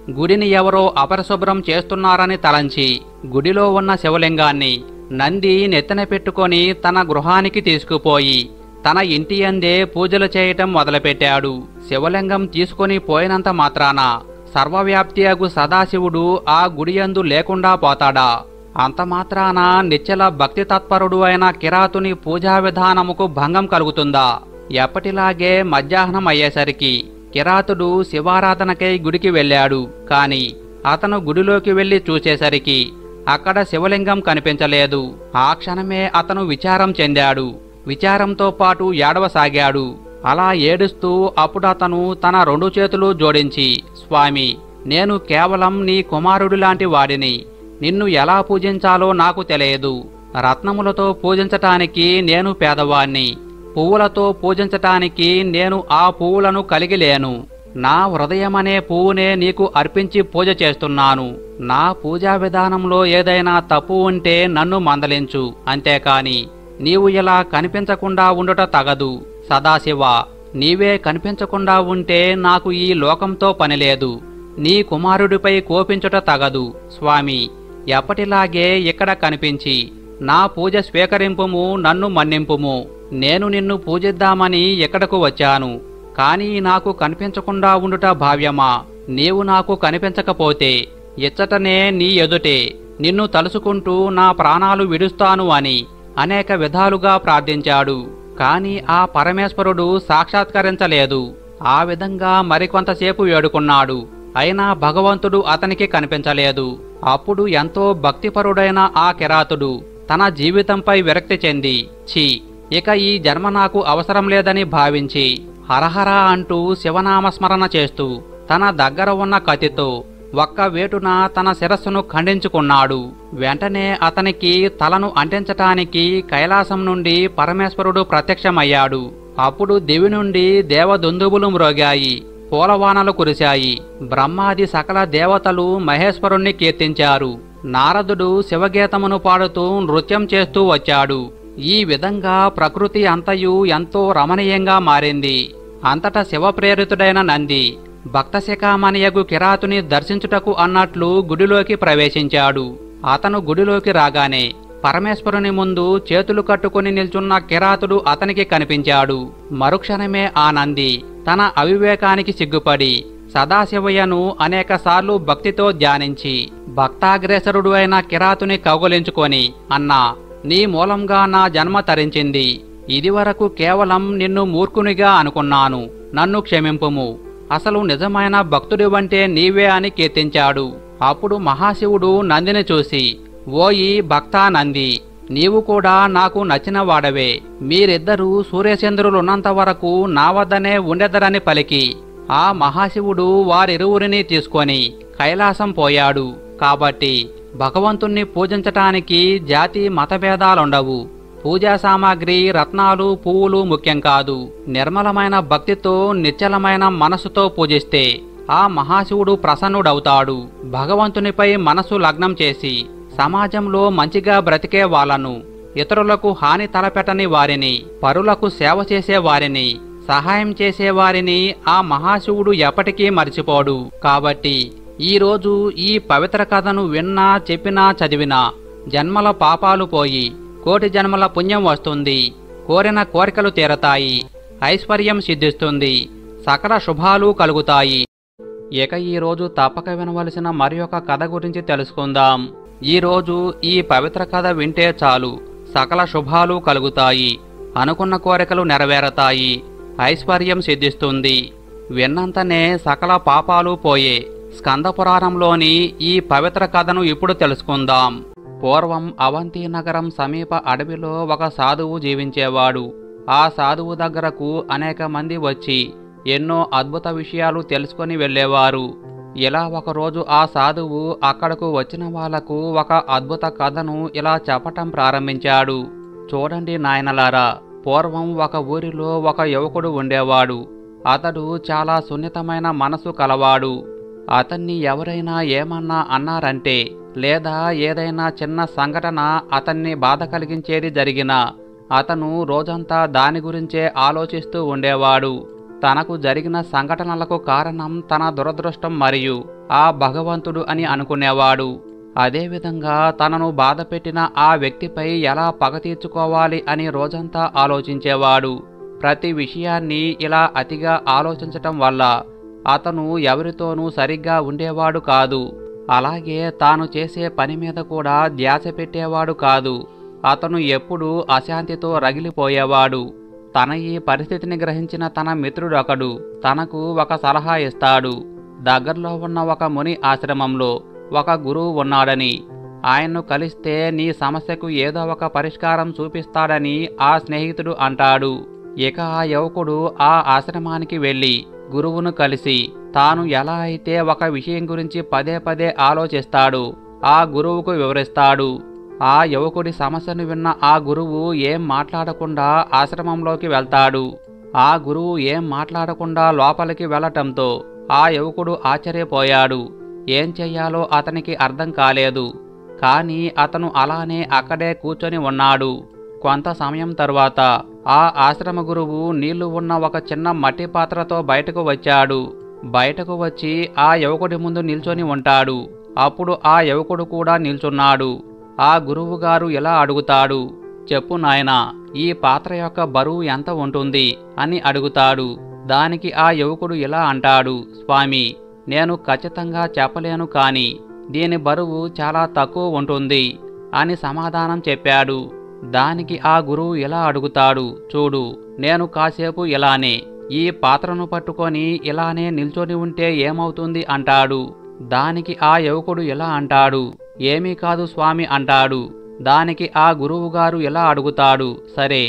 [SPEAKER 1] గుడిని ఎవరో అపరిశుభ్రం చేస్తున్నారని తలంచి గుడిలో ఉన్న శివలింగాన్ని నంది నెత్తన పెట్టుకొని తన గృహానికి తీసుకుపోయి తన ఇంటి అందే పూజలు చేయటం మొదలుపెట్టాడు శివలింగం తీసుకొని పోయినంత మాత్రాన సర్వవ్యాప్తి అగు సదాశివుడు ఆ గుడియందు లేకుండా పోతాడా అంత మాత్రాన నిశ్చల భక్తి తత్పరుడు అయిన కిరాతుని పూజా విధానముకు భంగం కలుగుతుందా ఎప్పటిలాగే మధ్యాహ్నం అయ్యేసరికి కిరాతుడు శివారాధనకై గుడికి వెళ్ళాడు కాని అతను గుడిలోకి వెళ్లి చూసేసరికి అక్కడ శివలింగం కనిపించలేదు ఆ క్షణమే అతను విచారం చెందాడు విచారంతో పాటు ఏడవసాగాడు అలా ఏడుస్తూ అప్పుడు అతను తన రెండు చేతులు జోడించి స్వామి నేను కేవలం నీ కుమారుడు లాంటి వాడిని నిన్ను ఎలా పూజించాలో నాకు తెలియదు రత్నములతో పూజించటానికి నేను పేదవాణ్ణి పువ్వులతో పూజించటానికి నేను ఆ పువ్వులను కలిగి లేను నా హృదయమనే పువ్వునే నీకు అర్పించి పూజ చేస్తున్నాను నా పూజా విధానంలో ఏదైనా తప్పు ఉంటే నన్ను మందలించు అంతేకాని నీవు ఇలా కనిపించకుండా ఉండుట తగదు సదాశివ నీవే కనిపించకుండా ఉంటే నాకు ఈ లోకంతో పనిలేదు నీ కుమారుడిపై కోపించుట తగదు స్వామి ఎప్పటిలాగే ఇక్కడ కనిపించి నా పూజ స్వీకరింపుము నన్ను మన్నింపుము నేను నిన్ను పూజిద్దామని ఇక్కడకు వచ్చాను కానీ నాకు కనిపించకుండా ఉండుట భావ్యమా నీవు నాకు కనిపించకపోతే ఇచ్చటనే నీ ఎదుటే నిన్ను తలుసుకుంటూ నా ప్రాణాలు విడుస్తాను అని అనేక విధాలుగా ప్రార్థించాడు కాని ఆ పరమేశ్వరుడు సాక్షాత్కరించలేదు ఆ విధంగా మరికొంతసేపు వేడుకున్నాడు అయినా భగవంతుడు అతనికి కనిపించలేదు అప్పుడు ఎంతో భక్తిపరుడైన ఆ కిరాతుడు తన జీవితంపై విరక్తి చెంది ఛీ ఇక ఈ జన్మ నాకు అవసరం లేదని భావించి హరహర అంటూ శివనామస్మరణ చేస్తూ తన దగ్గర ఉన్న కత్తితో ఒక్క వేటున తన శిరస్సును ఖండించుకున్నాడు వెంటనే అతనికి తలను అంటించటానికి కైలాసం నుండి పరమేశ్వరుడు ప్రత్యక్షమయ్యాడు అప్పుడు దివి నుండి దేవదుందుబులు మ్రోగాయి పూలవానలు కురిశాయి బ్రహ్మాది సకల దేవతలు మహేశ్వరుణ్ణి కీర్తించారు నారదుడు శివగీతమును పాడుతూ నృత్యం చేస్తూ వచ్చాడు ఈ విధంగా ప్రకృతి అంతయు ఎంతో రమణీయంగా మారింది అంతటా శివప్రేరితుడైన నంది భక్తశిఖామణియగు కిరాతుని దర్శించుటకు అన్నట్లు గుడిలోకి ప్రవేశించాడు అతను గుడిలోకి రాగానే పరమేశ్వరుని ముందు చేతులు కట్టుకుని నిల్చున్న కిరాతుడు అతనికి కనిపించాడు మరుక్షణమే ఆ నంది తన అవివేకానికి సిగ్గుపడి సదాశివయ్యను అనేకసార్లు భక్తితో ధ్యానించి భక్తాగ్రేసరుడు అయిన కిరాతుని కౌగలించుకొని అన్నా నీ మూలంగా నా జన్మ తరించింది ఇదివరకు కేవలం నిన్ను మూర్ఖునిగా అనుకున్నాను నన్ను క్షమింపుము అసలు నిజమైన భక్తుడివంటే నీవే అని కీర్తించాడు అప్పుడు మహాశివుడు నందిని చూసి ఓయి భక్తా నంది నీవు కూడా నాకు నచ్చిన వాడవే మీరిద్దరూ సూర్యచంద్రులున్నంత వరకు నా వద్దనే ఉండెదరని పలికి ఆ మహాశివుడు వారిరువురిని తీసుకొని కైలాసం పోయాడు కాబట్టి భగవంతుణ్ణి పూజించటానికి జాతి మతభేదాలుండవు పూజా సామాగ్రి రత్నాలు పువ్వులు ముఖ్యం కాదు నిర్మలమైన భక్తితో నిశ్చలమైన మనసుతో పూజిస్తే ఆ మహాశివుడు ప్రసన్నుడవుతాడు భగవంతునిపై మనసు లగ్నం చేసి సమాజంలో మంచిగా బ్రతికే వాళ్ళను ఇతరులకు హాని తలపెట్టని వారిని పరులకు సేవ చేసే వారిని సహాయం చేసే వారిని ఆ మహాశివుడు ఎప్పటికీ మర్చిపోడు కాబట్టి ఈ రోజు ఈ పవిత్ర కథను విన్నా చెప్పినా చదివినా జన్మల పాపాలు పోయి కోటి జన్మల పుణ్యం వస్తుంది కోరిన కోరికలు తీరతాయి ఐశ్వర్యం సిద్ధిస్తుంది సకల శుభాలు కలుగుతాయి ఇక ఈ రోజు తప్పక వినవలసిన మరి ఒక కథ గురించి తెలుసుకుందాం ఈ రోజు ఈ పవిత్ర కథ వింటే చాలు సకల శుభాలు కలుగుతాయి అనుకున్న కోరికలు నెరవేరతాయి ఐశ్వర్యం సిద్ధిస్తుంది విన్నంతనే సకల పాపాలు పోయే స్కంద పురాణంలోని ఈ పవిత్ర కథను ఇప్పుడు తెలుసుకుందాం పూర్వం అవంతి నగరం సమీప అడవిలో ఒక సాధువు జీవించేవాడు ఆ సాధువు దగ్గరకు అనేక మంది వచ్చి ఎన్నో అద్భుత విషయాలు తెలుసుకొని వెళ్ళేవారు ఇలా ఒకరోజు ఆ సాధువు అక్కడకు వచ్చిన వాళ్లకు ఒక అద్భుత కథను ఇలా చెప్పటం ప్రారంభించాడు చూడండి నాయనలారా పూర్వం ఒక ఊరిలో ఒక యువకుడు ఉండేవాడు అతడు చాలా సున్నితమైన మనసు కలవాడు అతన్ని ఎవరైనా ఏమన్నా అన్నారంటే లేదా ఏదైనా చిన్న సంఘటన అతన్ని బాధ కలిగించేది జరిగినా అతను రోజంతా దాని గురించే ఆలోచిస్తూ ఉండేవాడు తనకు జరిగిన సంఘటనలకు కారణం తన దురదృష్టం మరియు ఆ భగవంతుడు అని అనుకునేవాడు అదేవిధంగా తనను బాధపెట్టిన ఆ వ్యక్తిపై ఎలా పగ తీర్చుకోవాలి అని రోజంతా ఆలోచించేవాడు ప్రతి విషయాన్ని ఇలా అతిగా ఆలోచించటం వల్ల అతను ఎవరితోనూ సరిగ్గా ఉండేవాడు కాదు అలాగే తాను చేసే పని మీద కూడా ధ్యాస పెట్టేవాడు కాదు అతను ఎప్పుడూ అశాంతితో రగిలిపోయేవాడు తన ఈ పరిస్థితిని గ్రహించిన తన మిత్రుడొకడు తనకు ఒక సలహా ఇస్తాడు దగ్గరలో ఉన్న ఒక ముని ఆశ్రమంలో ఒక గురువు ఉన్నాడని ఆయన్ను కలిస్తే నీ సమస్యకు ఏదో ఒక పరిష్కారం చూపిస్తాడని ఆ స్నేహితుడు అంటాడు ఇక ఆ యువకుడు ఆ ఆశ్రమానికి వెళ్ళి గురువును కలిసి తాను ఎలా అయితే ఒక విషయం గురించి పదే పదే ఆలోచిస్తాడు ఆ గురువుకు వివరిస్తాడు ఆ యువకుడి సమస్యను విన్న ఆ గురువు ఏం మాట్లాడకుండా ఆశ్రమంలోకి వెళ్తాడు ఆ గురువు ఏం మాట్లాడకుండా లోపలికి వెళ్ళటంతో ఆ యువకుడు ఆశ్చర్యపోయాడు ఏం చెయ్యాలో అతనికి అర్థం కాలేదు కానీ అతను అలానే అక్కడే కూర్చొని ఉన్నాడు కొంత సమయం తరువాత ఆ ఆశ్రమ గురువు నీళ్లు ఉన్న ఒక చిన్న మట్టి పాత్రతో బయటకు వచ్చాడు బయటకు వచ్చి ఆ యువకుడి ముందు నిల్చొని ఉంటాడు అప్పుడు ఆ యువకుడు కూడా నిల్చున్నాడు ఆ గురువు గారు ఇలా అడుగుతాడు చెప్పు నాయనా ఈ పాత్ర యొక్క బరువు ఎంత ఉంటుంది అని అడుగుతాడు దానికి ఆ యువకుడు ఇలా అంటాడు స్వామి నేను ఖచ్చితంగా చెప్పలేను కాని దీని బరువు చాలా తక్కువ ఉంటుంది అని సమాధానం చెప్పాడు దానికి ఆ గురువు ఇలా అడుగుతాడు చూడు నేను కాసేపు ఇలానే ఈ పాత్రను పట్టుకొని ఇలానే నిల్చొని ఉంటే ఏమవుతుంది అంటాడు దానికి ఆ యువకుడు ఇలా అంటాడు ఏమీ కాదు స్వామి అంటాడు దానికి ఆ గురువుగారు ఇలా అడుగుతాడు సరే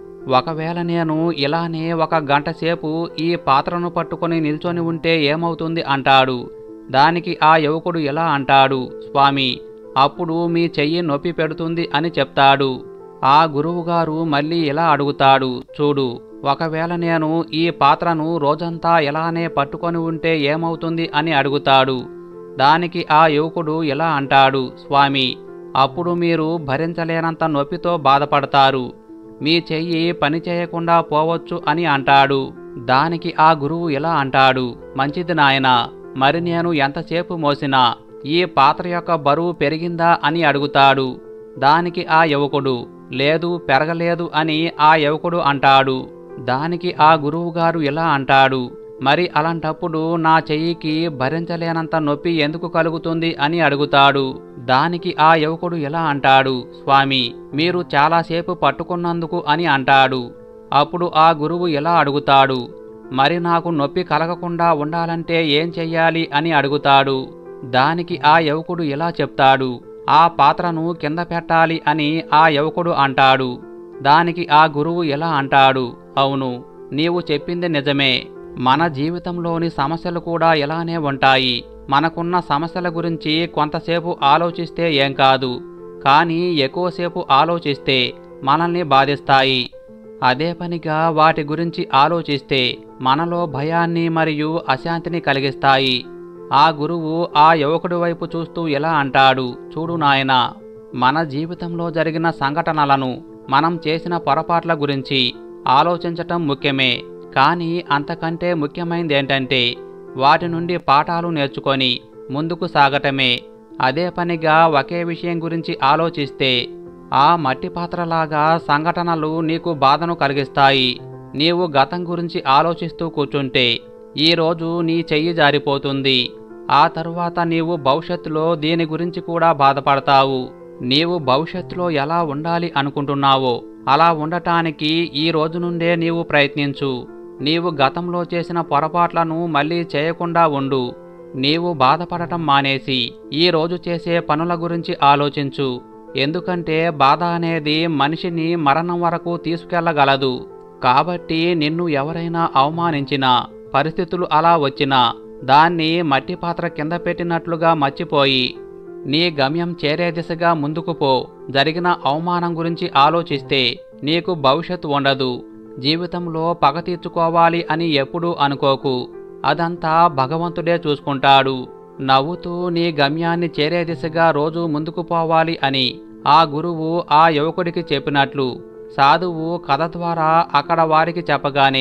[SPEAKER 1] ఒకవేళ నేను ఇలానే ఒక గంట సేపు ఈ పాత్రను పట్టుకొని నిల్చొని ఉంటే ఏమవుతుంది అంటాడు దానికి ఆ యువకుడు ఇలా అంటాడు స్వామి అప్పుడు మీ చెయ్యి నొప్పి పెడుతుంది అని చెప్తాడు ఆ గురువుగారు మళ్ళీ ఇలా అడుగుతాడు చూడు ఒకవేళ నేను ఈ పాత్రను రోజంతా ఇలానే పట్టుకొని ఉంటే ఏమవుతుంది అని అడుగుతాడు దానికి ఆ యువకుడు ఇలా అంటాడు స్వామి అప్పుడు మీరు భరించలేనంత నొప్పితో బాధపడతారు మీ చెయ్యి పని చేయకుండా పోవచ్చు అని అంటాడు దానికి ఆ గురువు ఇలా అంటాడు మంచిది నాయనా మరి నేను ఎంతసేపు మోసినా ఈ పాత్ర యొక్క బరువు పెరిగిందా అని అడుగుతాడు దానికి ఆ యువకుడు లేదు పెరగలేదు అని ఆ యువకుడు అంటాడు దానికి ఆ గురువుగారు ఇలా అంటాడు మరి అలాంటప్పుడు నా చెయ్యికి భరించలేనంత నొప్పి ఎందుకు కలుగుతుంది అని అడుగుతాడు దానికి ఆ యువకుడు ఇలా అంటాడు స్వామి మీరు చాలాసేపు పట్టుకున్నందుకు అని అంటాడు అప్పుడు ఆ గురువు ఇలా అడుగుతాడు మరి నాకు నొప్పి కలగకుండా ఉండాలంటే ఏం చెయ్యాలి అని అడుగుతాడు దానికి ఆ యువకుడు ఇలా చెప్తాడు ఆ పాత్రను కింద పెట్టాలి అని ఆ యువకుడు అంటాడు దానికి ఆ గురువు ఇలా అంటాడు అవును నీవు చెప్పింది నిజమే మన జీవితంలోని సమస్యలు కూడా ఇలానే ఉంటాయి మనకున్న సమస్యల గురించి కొంతసేపు ఆలోచిస్తే ఏం కాదు కానీ ఎక్కువసేపు ఆలోచిస్తే మనల్ని బాధిస్తాయి అదే పనిగా వాటి గురించి ఆలోచిస్తే మనలో భయాన్ని మరియు అశాంతిని కలిగిస్తాయి ఆ గురువు ఆ యువకుడి వైపు చూస్తూ ఇలా అంటాడు చూడు నాయనా మన జీవితంలో జరిగిన సంఘటనలను మనం చేసిన పొరపాట్ల గురించి ఆలోచించటం ముఖ్యమే కానీ అంతకంటే ముఖ్యమైనది ఏంటంటే వాటి నుండి పాఠాలు నేర్చుకొని ముందుకు సాగటమే అదే పనిగా ఒకే విషయం గురించి ఆలోచిస్తే ఆ మట్టి పాత్రలాగా సంఘటనలు నీకు బాధను కలిగిస్తాయి నీవు గతం గురించి ఆలోచిస్తూ కూర్చుంటే ఈరోజు నీ చెయ్యి జారిపోతుంది ఆ తరువాత నీవు భవిష్యత్తులో దీని గురించి కూడా బాధపడతావు నీవు భవిష్యత్తులో ఎలా ఉండాలి అనుకుంటున్నావో అలా ఉండటానికి ఈ రోజు నుండే నీవు ప్రయత్నించు నీవు గతంలో చేసిన పొరపాట్లను మళ్ళీ చేయకుండా ఉండు నీవు బాధపడటం మానేసి ఈ రోజు చేసే పనుల గురించి ఆలోచించు ఎందుకంటే బాధ అనేది మనిషిని మరణం వరకు తీసుకెళ్లగలదు కాబట్టి నిన్ను ఎవరైనా అవమానించినా పరిస్థితులు అలా వచ్చినా దాన్ని మట్టి పాత్ర కింద పెట్టినట్లుగా మర్చిపోయి నీ గమ్యం చేరే దిశగా ముందుకు పో జరిగిన అవమానం గురించి ఆలోచిస్తే నీకు భవిష్యత్తు ఉండదు జీవితంలో పగ తీర్చుకోవాలి అని ఎప్పుడూ అనుకోకు అదంతా భగవంతుడే చూసుకుంటాడు నవ్వుతూ నీ గమ్యాన్ని చేరే దిశగా రోజు ముందుకు పోవాలి అని ఆ గురువు ఆ యువకుడికి చెప్పినట్లు సాధువు కథ ద్వారా అక్కడ వారికి చెప్పగానే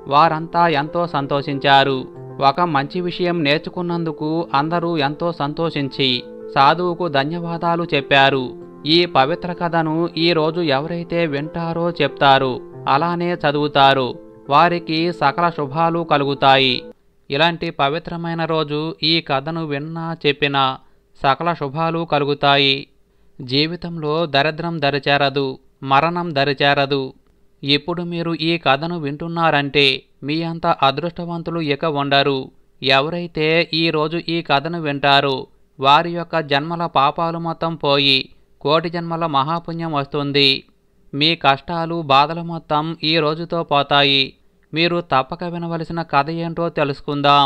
[SPEAKER 1] వారంతా ఎంతో సంతోషించారు ఒక మంచి విషయం నేర్చుకున్నందుకు అందరూ ఎంతో సంతోషించి సాధువుకు ధన్యవాదాలు చెప్పారు ఈ పవిత్ర కథను ఈ రోజు ఎవరైతే వింటారో చెప్తారు అలానే చదువుతారు వారికి సకల శుభాలు కలుగుతాయి ఇలాంటి పవిత్రమైన రోజు ఈ కథను విన్నా చెప్పినా సకల శుభాలు కలుగుతాయి జీవితంలో దరిద్రం దరిచేరదు మరణం దరిచేరదు ఇప్పుడు మీరు ఈ కథను వింటున్నారంటే మీ అంత అదృష్టవంతులు ఇక ఉండరు ఎవరైతే ఈరోజు ఈ కథను వింటారో వారి యొక్క జన్మల పాపాలు మొత్తం పోయి కోటి జన్మల మహాపుణ్యం వస్తుంది మీ కష్టాలు బాధలు మొత్తం ఈ రోజుతో పోతాయి మీరు తప్పక వినవలసిన కథ ఏంటో తెలుసుకుందాం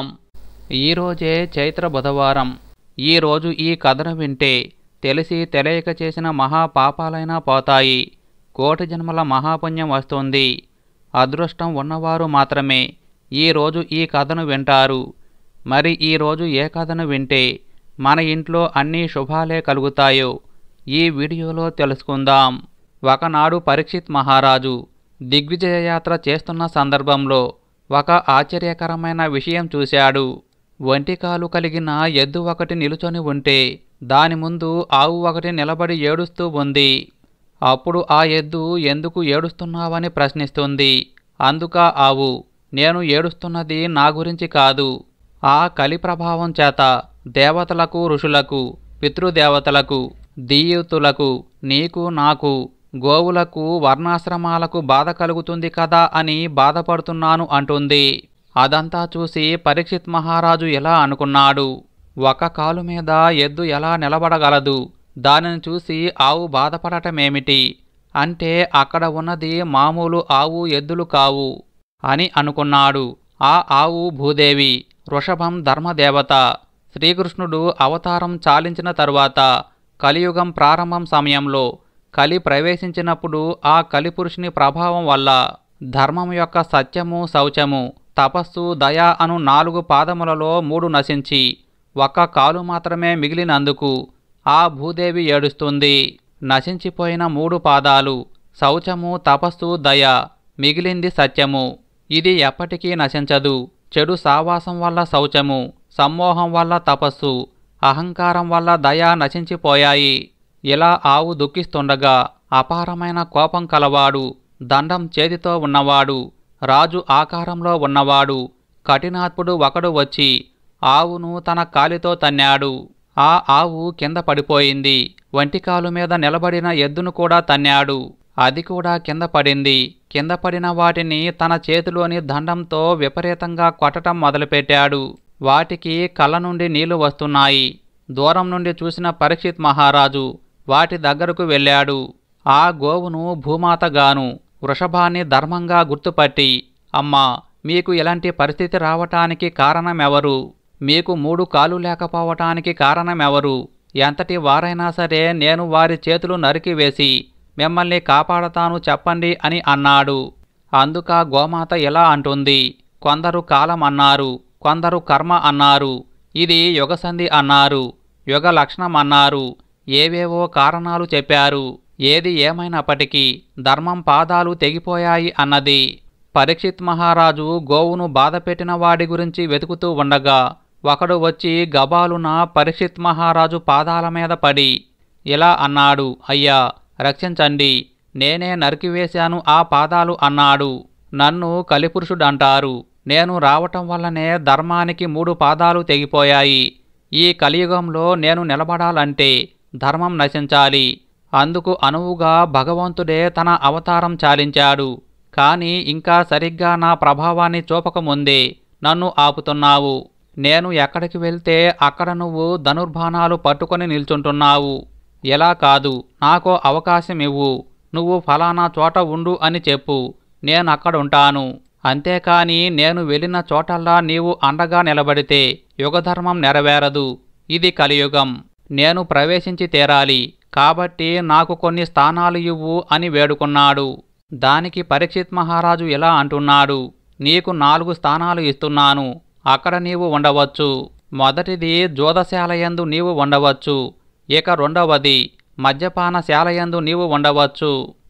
[SPEAKER 1] ఈరోజే చైత్ర బుధవారం ఈరోజు ఈ కథను వింటే తెలిసి తెలియక చేసిన మహా పాపాలైనా పోతాయి కోటి జన్మల మహాపుణ్యం వస్తుంది అదృష్టం ఉన్నవారు మాత్రమే ఈరోజు ఈ కథను వింటారు మరి ఈరోజు ఏ కథను వింటే మన ఇంట్లో అన్ని శుభాలే కలుగుతాయో ఈ వీడియోలో తెలుసుకుందాం ఒకనాడు పరీక్షిత్ మహారాజు దిగ్విజయ యాత్ర చేస్తున్న సందర్భంలో ఒక ఆశ్చర్యకరమైన విషయం చూశాడు ఒంటికాలు కలిగిన ఎద్దు ఒకటి నిలుచొని ఉంటే దాని ముందు ఆవు ఒకటి నిలబడి ఏడుస్తూ ఉంది అప్పుడు ఆ ఎద్దు ఎందుకు ఏడుస్తున్నావని ప్రశ్నిస్తుంది అందుక ఆవు నేను ఏడుస్తున్నది నా గురించి కాదు ఆ కలి ప్రభావం చేత దేవతలకు ఋషులకు పితృదేవతలకు దీయుతులకు నీకు నాకు గోవులకు వర్ణాశ్రమాలకు బాధ కలుగుతుంది కదా అని బాధపడుతున్నాను అంటుంది అదంతా చూసి పరీక్షిత్ మహారాజు ఎలా అనుకున్నాడు ఒక కాలు మీద ఎద్దు ఎలా నిలబడగలదు దానిని చూసి ఆవు బాధపడటమేమిటి అంటే అక్కడ ఉన్నది మామూలు ఆవు ఎద్దులు కావు అని అనుకున్నాడు ఆ ఆవు భూదేవి వృషభం ధర్మదేవత శ్రీకృష్ణుడు అవతారం చాలించిన తరువాత కలియుగం ప్రారంభం సమయంలో కలి ప్రవేశించినప్పుడు ఆ కలిపురుషుని ప్రభావం వల్ల ధర్మం యొక్క సత్యము శౌచము తపస్సు దయ అను నాలుగు పాదములలో మూడు నశించి ఒక్క కాలు మాత్రమే మిగిలినందుకు ఆ భూదేవి ఏడుస్తుంది నశించిపోయిన మూడు పాదాలు శౌచము తపస్సు దయ మిగిలింది సత్యము ఇది ఎప్పటికీ నశించదు చెడు సావాసం వల్ల శౌచము సమ్మోహం వల్ల తపస్సు అహంకారం వల్ల దయ నశించిపోయాయి ఇలా ఆవు దుఃఖిస్తుండగా అపారమైన కోపం కలవాడు దండం చేతితో ఉన్నవాడు రాజు ఆకారంలో ఉన్నవాడు కఠినాత్ముడు ఒకడు వచ్చి ఆవును తన కాలితో తన్నాడు ఆ ఆవు కింద పడిపోయింది వంటికాలు మీద నిలబడిన ఎద్దును కూడా తన్నాడు అది కూడా కింద పడింది కింద పడిన వాటిని తన చేతిలోని దండంతో విపరీతంగా కొట్టటం మొదలుపెట్టాడు వాటికి కళ్ళ నుండి నీళ్లు వస్తున్నాయి దూరం నుండి చూసిన పరీక్షిత్ మహారాజు వాటి దగ్గరకు వెళ్ళాడు ఆ గోవును భూమాతగాను వృషభాన్ని ధర్మంగా గుర్తుపట్టి అమ్మా మీకు ఇలాంటి పరిస్థితి రావటానికి కారణమెవరు మీకు మూడు కాలు లేకపోవటానికి కారణమెవరు ఎంతటి వారైనా సరే నేను వారి చేతులు నరికివేసి మిమ్మల్ని కాపాడతాను చెప్పండి అని అన్నాడు అందుక గోమాత ఇలా అంటుంది కొందరు కాలం అన్నారు కొందరు కర్మ అన్నారు ఇది యుగసంధి అన్నారు యుగ లక్షణం అన్నారు ఏవేవో కారణాలు చెప్పారు ఏది ఏమైనప్పటికీ ధర్మం పాదాలు తెగిపోయాయి అన్నది పరీక్షిత్ మహారాజు గోవును బాధపెట్టిన వాడి గురించి వెతుకుతూ ఉండగా ఒకడు వచ్చి గబాలున పరీక్షిత్ మహారాజు పాదాల మీద పడి ఇలా అన్నాడు అయ్యా రక్షించండి నేనే నరికివేశాను ఆ పాదాలు అన్నాడు నన్ను కలిపురుషుడంటారు నేను రావటం వల్లనే ధర్మానికి మూడు పాదాలు తెగిపోయాయి ఈ కలియుగంలో నేను నిలబడాలంటే ధర్మం నశించాలి అందుకు అనువుగా భగవంతుడే తన అవతారం చాలించాడు కాని ఇంకా సరిగ్గా నా ప్రభావాన్ని చూపకముందే నన్ను ఆపుతున్నావు నేను ఎక్కడికి వెళ్తే అక్కడ నువ్వు ధనుర్బాణాలు పట్టుకొని నిల్చుంటున్నావు ఎలా కాదు నాకో అవకాశం ఇవ్వు నువ్వు ఫలానా చోట ఉండు అని చెప్పు నేనక్కడుంటాను అంతేకాని నేను వెళ్ళిన చోటల్లా నీవు అండగా నిలబడితే యుగధర్మం నెరవేరదు ఇది కలియుగం నేను ప్రవేశించి తీరాలి కాబట్టి నాకు కొన్ని స్థానాలు ఇవ్వు అని వేడుకున్నాడు దానికి పరీక్షిత్ మహారాజు ఇలా అంటున్నాడు నీకు నాలుగు స్థానాలు ఇస్తున్నాను అక్కడ నీవు ఉండవచ్చు మొదటిది జోదశాలయందు నీవు ఉండవచ్చు ఇక రెండవది మద్యపానశాలయందు నీవు ఉండవచ్చు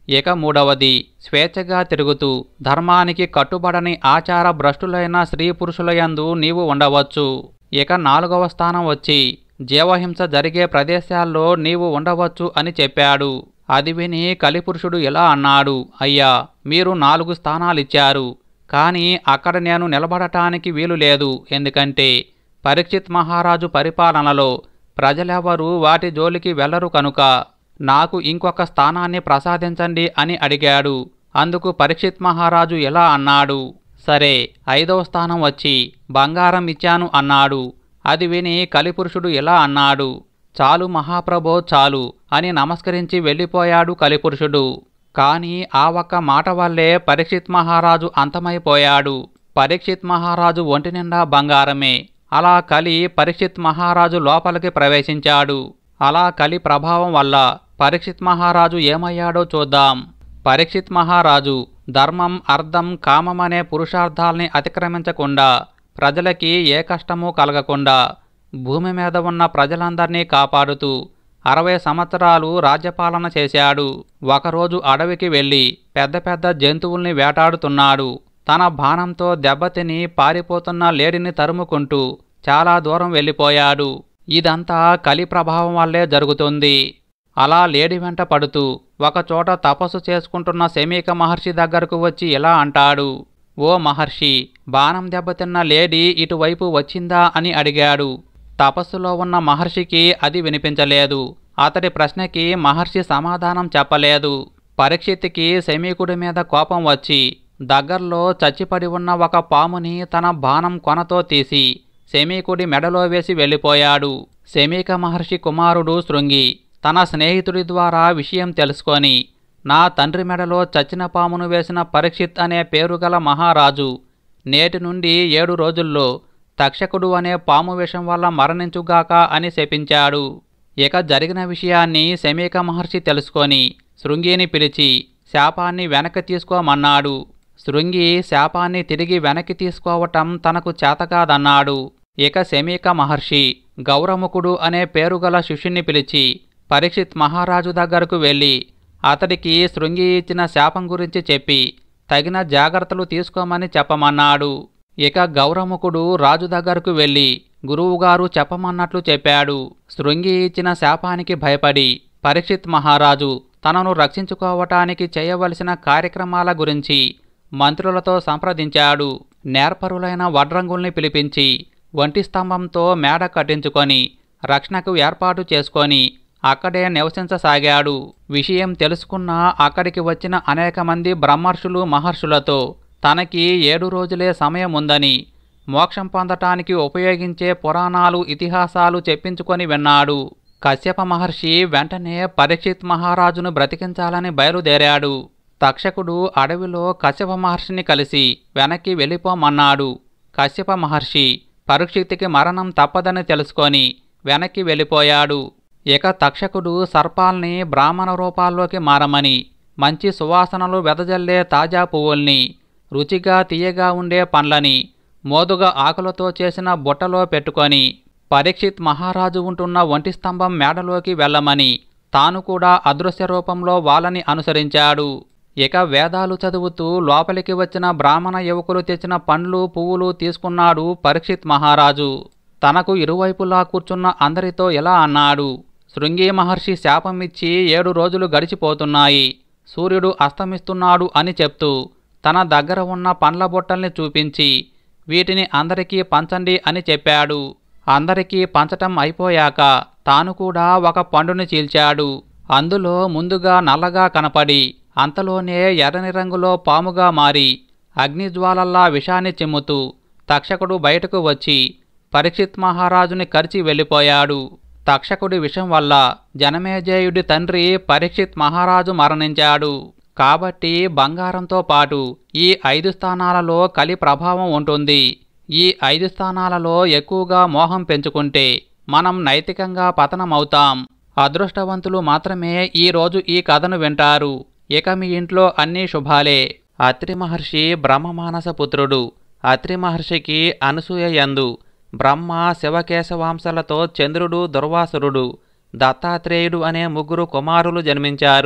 [SPEAKER 1] ఇక మూడవది స్వేచ్ఛగా తిరుగుతూ ధర్మానికి కట్టుబడని ఆచార భ్రష్టులైన స్త్రీ పురుషులయందు నీవు ఉండవచ్చు ఇక నాలుగవ స్థానం వచ్చి జీవహింస జరిగే ప్రదేశాల్లో నీవు ఉండవచ్చు అని చెప్పాడు అది విని కలిపురుషుడు ఇలా అన్నాడు అయ్యా మీరు నాలుగు స్థానాలిచ్చారు కానీ అక్కడ నేను నిలబడటానికి వీలు లేదు ఎందుకంటే పరీక్షిత్ మహారాజు పరిపాలనలో ప్రజలెవరూ వాటి జోలికి వెళ్లరు కనుక నాకు ఇంకొక స్థానాన్ని ప్రసాదించండి అని అడిగాడు అందుకు పరీక్షిత్ మహారాజు ఎలా అన్నాడు సరే ఐదవ స్థానం వచ్చి బంగారం ఇచ్చాను అన్నాడు అది విని కలిపురుషుడు ఎలా అన్నాడు చాలు మహాప్రభో చాలు అని నమస్కరించి వెళ్ళిపోయాడు కలిపురుషుడు కాని ఆ ఒక్క మాట వల్లే పరీక్షిత్ మహారాజు అంతమైపోయాడు పరీక్షిత్ మహారాజు ఒంటి నిండా బంగారమే అలా కలి పరీక్షిత్ మహారాజు లోపలికి ప్రవేశించాడు అలా కలి ప్రభావం వల్ల పరీక్షిత్ మహారాజు ఏమయ్యాడో చూద్దాం పరీక్షిత్ మహారాజు ధర్మం అర్థం కామం అనే పురుషార్థాల్ని అతిక్రమించకుండా ప్రజలకి ఏ కష్టమూ కలగకుండా భూమి మీద ఉన్న ప్రజలందర్నీ కాపాడుతూ అరవై సంవత్సరాలు రాజ్యపాలన చేశాడు ఒకరోజు అడవికి వెళ్ళి పెద్ద పెద్ద జంతువుల్ని వేటాడుతున్నాడు తన బాణంతో దెబ్బతిని పారిపోతున్న లేడిని తరుముకుంటూ చాలా దూరం వెళ్ళిపోయాడు ఇదంతా కలి ప్రభావం వల్లే జరుగుతుంది అలా లేడి వెంట పడుతూ ఒకచోట తపస్సు చేసుకుంటున్న శమీక మహర్షి దగ్గరకు వచ్చి ఇలా అంటాడు ఓ మహర్షి బాణం దెబ్బతిన్న లేడీ ఇటువైపు వచ్చిందా అని అడిగాడు తపస్సులో ఉన్న మహర్షికి అది వినిపించలేదు అతడి ప్రశ్నకి మహర్షి సమాధానం చెప్పలేదు పరీక్షిత్కి శమీకుడి మీద కోపం వచ్చి దగ్గర్లో చచ్చిపడి ఉన్న ఒక పాముని తన బాణం కొనతో తీసి శమీకుడి మెడలో వేసి వెళ్ళిపోయాడు శమీక మహర్షి కుమారుడు శృంగి తన స్నేహితుడి ద్వారా విషయం తెలుసుకొని నా తండ్రి మెడలో చచ్చిన పామును వేసిన పరీక్షిత్ అనే పేరుగల మహారాజు నేటి నుండి ఏడు రోజుల్లో తక్షకుడు అనే పాము విషం వల్ల మరణించుగాక అని శపించాడు ఇక జరిగిన విషయాన్ని శమీక మహర్షి తెలుసుకొని శృంగిని పిలిచి శాపాన్ని వెనక్కి తీసుకోమన్నాడు శృంగి శాపాన్ని తిరిగి వెనక్కి తీసుకోవటం తనకు చేతకాదన్నాడు ఇక శమీక మహర్షి గౌరముఖుడు అనే పేరుగల శిష్యుని పిలిచి పరీక్షిత్ మహారాజు దగ్గరకు వెళ్ళి అతడికి శృంగి ఇచ్చిన శాపం గురించి చెప్పి తగిన జాగ్రత్తలు తీసుకోమని చెప్పమన్నాడు ఇక గౌరముఖుడు రాజు దగ్గరకు వెళ్ళి గురువుగారు చెప్పమన్నట్లు చెప్పాడు శృంగి ఇచ్చిన శాపానికి భయపడి పరీక్షిత్ మహారాజు తనను రక్షించుకోవటానికి చేయవలసిన కార్యక్రమాల గురించి మంత్రులతో సంప్రదించాడు నేర్పరులైన వడ్రంగుల్ని పిలిపించి వంటి స్తంభంతో మేడ కట్టించుకొని రక్షణకు ఏర్పాటు చేసుకొని అక్కడే నివసించసాగాడు విషయం తెలుసుకున్న అక్కడికి వచ్చిన అనేక మంది బ్రహ్మర్షులు మహర్షులతో తనకి ఏడు రోజులే సమయం ఉందని మోక్షం పొందటానికి ఉపయోగించే పురాణాలు ఇతిహాసాలు చెప్పించుకొని విన్నాడు కశ్యప మహర్షి వెంటనే పరీక్షిత్ మహారాజును బ్రతికించాలని బయలుదేరాడు తక్షకుడు అడవిలో కశ్యప మహర్షిని కలిసి వెనక్కి వెళ్ళిపోమన్నాడు కశ్యప మహర్షి పరీక్షిత్కి మరణం తప్పదని తెలుసుకొని వెనక్కి వెళ్ళిపోయాడు ఇక తక్షకుడు సర్పాల్ని బ్రాహ్మణ రూపాల్లోకి మారమని మంచి సువాసనలు వెదజల్లే తాజా పువ్వుల్ని రుచిగా తీయగా ఉండే పండ్లని మోదుగా ఆకులతో చేసిన బుట్టలో పెట్టుకొని పరీక్షిత్ మహారాజు ఉంటున్న ఒంటి స్తంభం మేడలోకి వెళ్ళమని తాను కూడా అదృశ్య రూపంలో వాళ్ళని అనుసరించాడు ఇక వేదాలు చదువుతూ లోపలికి వచ్చిన బ్రాహ్మణ యువకులు తెచ్చిన పండ్లు పువ్వులు తీసుకున్నాడు పరీక్షిత్ మహారాజు తనకు ఇరువైపులా కూర్చున్న అందరితో ఇలా అన్నాడు శృంగి మహర్షి శాపం ఇచ్చి ఏడు రోజులు గడిచిపోతున్నాయి సూర్యుడు అస్తమిస్తున్నాడు అని చెప్తూ తన దగ్గర ఉన్న పండ్ల బొట్టల్ని చూపించి వీటిని అందరికీ పంచండి అని చెప్పాడు అందరికీ పంచటం అయిపోయాక తాను కూడా ఒక పండుని చీల్చాడు అందులో ముందుగా నల్లగా కనపడి అంతలోనే ఎర్రని రంగులో పాముగా మారి అగ్నిజ్వాలల్లా విషాన్ని చిమ్ముతూ తక్షకుడు బయటకు వచ్చి పరీక్షిత్ మహారాజుని కరిచి వెళ్ళిపోయాడు తక్షకుడి విషం వల్ల జనమేజయుడి తండ్రి పరీక్షిత్ మహారాజు మరణించాడు కాబట్టి బంగారంతో పాటు ఈ ఐదు స్థానాలలో కలి ప్రభావం ఉంటుంది ఈ ఐదు స్థానాలలో ఎక్కువగా మోహం పెంచుకుంటే మనం నైతికంగా పతనమవుతాం అదృష్టవంతులు మాత్రమే ఈ రోజు ఈ కథను వింటారు ఇక మీ ఇంట్లో అన్నీ శుభాలే అత్రి మహర్షి బ్రహ్మమానస పుత్రుడు అత్రి మహర్షికి అనసూయ యందు బ్రహ్మ శివకేశవాంశలతో చంద్రుడు దుర్వాసురుడు దత్తాత్రేయుడు అనే ముగ్గురు కుమారులు జన్మించారు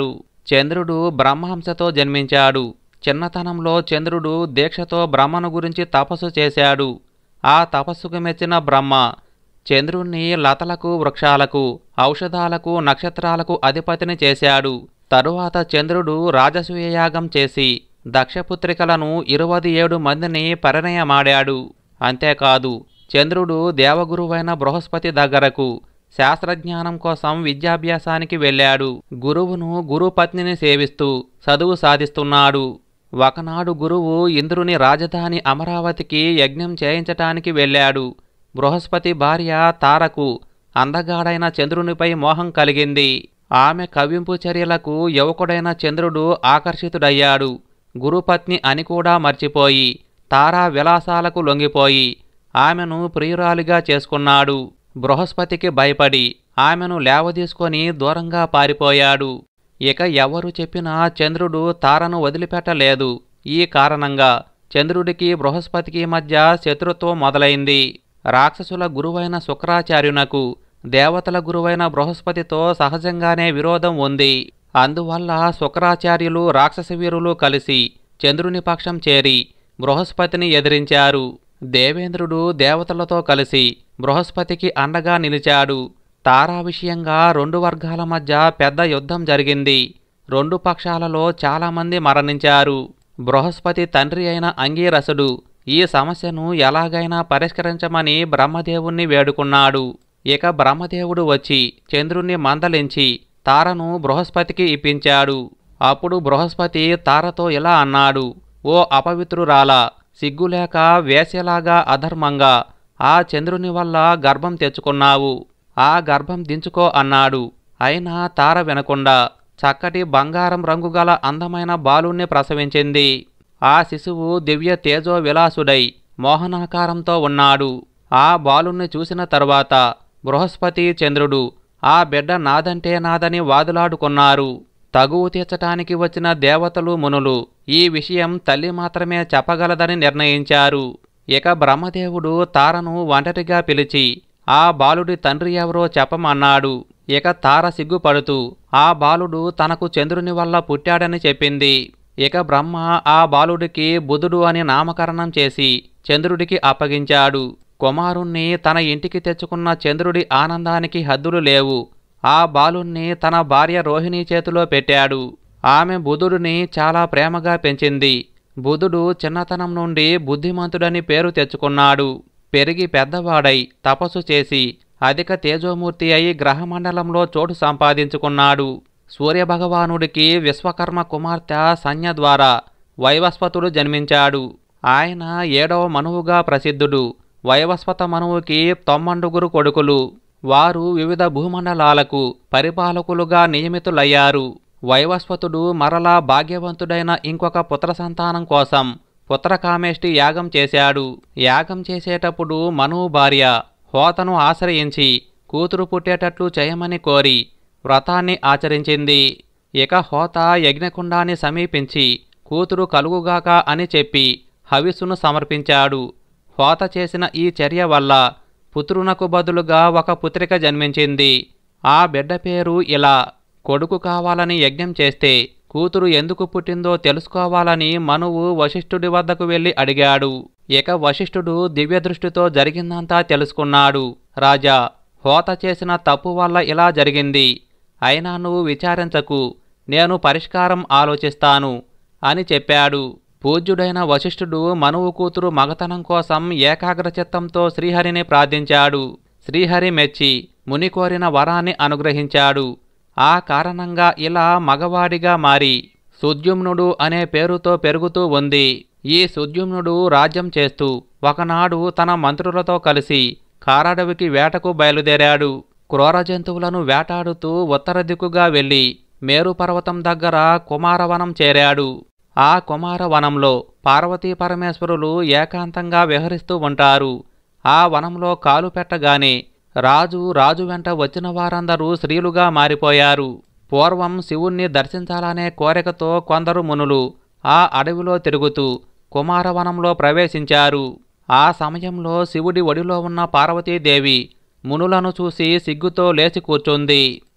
[SPEAKER 1] చంద్రుడు బ్రహ్మహంసతో జన్మించాడు చిన్నతనంలో చంద్రుడు దీక్షతో బ్రహ్మను గురించి తపస్సు చేశాడు ఆ తపస్సుకు మెచ్చిన బ్రహ్మ చంద్రుణ్ణి లతలకు వృక్షాలకు ఔషధాలకు నక్షత్రాలకు అధిపతిని చేశాడు తరువాత చంద్రుడు రాజసూయయాగం చేసి దక్షపుత్రికలను ఇరువది ఏడు మందిని పరిణయమాడాడు అంతేకాదు చంద్రుడు దేవగురువైన బృహస్పతి దగ్గరకు శాస్త్రజ్ఞానం కోసం విద్యాభ్యాసానికి వెళ్ళాడు గురువును గురుపత్నిని సేవిస్తూ చదువు సాధిస్తున్నాడు ఒకనాడు గురువు ఇంద్రుని రాజధాని అమరావతికి యజ్ఞం చేయించటానికి వెళ్ళాడు బృహస్పతి భార్య తారకు అందగాడైన చంద్రునిపై మోహం కలిగింది ఆమె కవ్వింపు చర్యలకు యువకుడైన చంద్రుడు ఆకర్షితుడయ్యాడు గురుపత్ని అని కూడా మర్చిపోయి తారా విలాసాలకు లొంగిపోయి ఆమెను ప్రియురాలిగా చేసుకున్నాడు బృహస్పతికి భయపడి ఆమెను లేవదీసుకొని దూరంగా పారిపోయాడు ఇక ఎవరు చెప్పినా చంద్రుడు తారను వదిలిపెట్టలేదు ఈ కారణంగా చంద్రుడికి బృహస్పతికి మధ్య శత్రుత్వం మొదలైంది రాక్షసుల గురువైన శుక్రాచార్యునకు దేవతల గురువైన బృహస్పతితో సహజంగానే విరోధం ఉంది అందువల్ల శుక్రాచార్యులు రాక్షస వీరులు కలిసి చంద్రుని పక్షం చేరి బృహస్పతిని ఎదిరించారు దేవేంద్రుడు దేవతలతో కలిసి బృహస్పతికి అండగా నిలిచాడు తారా విషయంగా రెండు వర్గాల మధ్య పెద్ద యుద్ధం జరిగింది రెండు పక్షాలలో చాలామంది మరణించారు బృహస్పతి తండ్రి అయిన అంగీరసుడు ఈ సమస్యను ఎలాగైనా పరిష్కరించమని బ్రహ్మదేవుణ్ణి వేడుకున్నాడు ఇక బ్రహ్మదేవుడు వచ్చి చంద్రుణ్ణి మందలించి తారను బృహస్పతికి ఇప్పించాడు అప్పుడు బృహస్పతి తారతో ఇలా అన్నాడు ఓ అపవిత్రురాలా సిగ్గులేక వేసేలాగా అధర్మంగా ఆ చంద్రుని వల్ల గర్భం తెచ్చుకున్నావు ఆ గర్భం దించుకో అన్నాడు అయినా తార వినకుండా చక్కటి బంగారం రంగుగల అందమైన బాలుణ్ణి ప్రసవించింది ఆ శిశువు దివ్య తేజో విలాసుడై మోహనాకారంతో ఉన్నాడు ఆ బాలుణ్ణి చూసిన తరువాత బృహస్పతి చంద్రుడు ఆ బిడ్డ నాదంటే నాదని వాదులాడుకున్నారు తగువు తీర్చటానికి వచ్చిన దేవతలు మునులు ఈ విషయం తల్లి మాత్రమే చెప్పగలదని నిర్ణయించారు ఇక బ్రహ్మదేవుడు తారను ఒంటరిగా పిలిచి ఆ బాలుడి తండ్రి ఎవరో చెప్పమన్నాడు ఇక తార సిగ్గుపడుతూ ఆ బాలుడు తనకు చంద్రుని వల్ల పుట్టాడని చెప్పింది ఇక బ్రహ్మ ఆ బాలుడికి బుధుడు అని నామకరణం చేసి చంద్రుడికి అప్పగించాడు కుమారుణ్ణి తన ఇంటికి తెచ్చుకున్న చంద్రుడి ఆనందానికి హద్దులు లేవు ఆ బాలుణ్ణి తన భార్య రోహిణి చేతిలో పెట్టాడు ఆమె బుధుడిని చాలా ప్రేమగా పెంచింది బుధుడు చిన్నతనం నుండి బుద్ధిమంతుడని పేరు తెచ్చుకున్నాడు పెరిగి పెద్దవాడై తపస్సు చేసి అధిక తేజోమూర్తి అయి గ్రహమండలంలో చోటు సంపాదించుకున్నాడు సూర్యభగవానుడికి విశ్వకర్మ కుమార్తె సంజ్ఞ ద్వారా వైవస్వతుడు జన్మించాడు ఆయన ఏడవ మనువుగా ప్రసిద్ధుడు వైవస్వత మనువుకి తొమ్మండుగురు కొడుకులు వారు వివిధ భూమండలాలకు పరిపాలకులుగా నియమితులయ్యారు వైవస్వతుడు మరలా భాగ్యవంతుడైన ఇంకొక పుత్ర సంతానం కోసం పుత్రకామేష్టి యాగం చేశాడు యాగం చేసేటప్పుడు మనువు భార్య హోతను ఆశ్రయించి కూతురు పుట్టేటట్లు చేయమని కోరి వ్రతాన్ని ఆచరించింది ఇక హోత యజ్ఞకుండాన్ని సమీపించి కూతురు కలుగుగాక అని చెప్పి హవిస్సును సమర్పించాడు హోత చేసిన ఈ చర్య వల్ల పుత్రునకు బదులుగా ఒక పుత్రిక జన్మించింది ఆ బిడ్డ పేరు ఇలా కొడుకు కావాలని యజ్ఞం చేస్తే కూతురు ఎందుకు పుట్టిందో తెలుసుకోవాలని మనువు వశిష్ఠుడి వద్దకు వెళ్ళి అడిగాడు ఇక వశిష్ఠుడు దివ్యదృష్టితో జరిగిందంతా తెలుసుకున్నాడు రాజా హోత చేసిన తప్పు వల్ల ఇలా జరిగింది అయినా నువ్వు విచారించకు నేను పరిష్కారం ఆలోచిస్తాను అని చెప్పాడు పూజ్యుడైన వశిష్ఠుడు మనువు కూతురు మగతనం కోసం ఏకాగ్రచిత్తంతో శ్రీహరిని ప్రార్థించాడు శ్రీహరి మెచ్చి ముని కోరిన వరాన్ని అనుగ్రహించాడు ఆ కారణంగా ఇలా మగవాడిగా మారి సుద్యుమ్నుడు అనే పేరుతో పెరుగుతూ ఉంది ఈ సుద్యుమ్నుడు రాజ్యం చేస్తూ ఒకనాడు తన మంత్రులతో కలిసి కారడవికి వేటకు బయలుదేరాడు క్రూర జంతువులను వేటాడుతూ ఉత్తర దిక్కుగా వెళ్ళి మేరు పర్వతం దగ్గర కుమారవనం చేరాడు ఆ కుమారవనంలో పార్వతీ పరమేశ్వరులు ఏకాంతంగా విహరిస్తూ ఉంటారు ఆ వనంలో కాలు పెట్టగానే రాజు రాజు వెంట వచ్చిన వారందరూ స్త్రీలుగా మారిపోయారు పూర్వం శివుణ్ణి దర్శించాలనే కోరికతో కొందరు మునులు ఆ అడవిలో తిరుగుతూ కుమారవనంలో ప్రవేశించారు ఆ సమయంలో శివుడి ఒడిలో ఉన్న పార్వతీదేవి మునులను చూసి సిగ్గుతో లేచి కూర్చుంది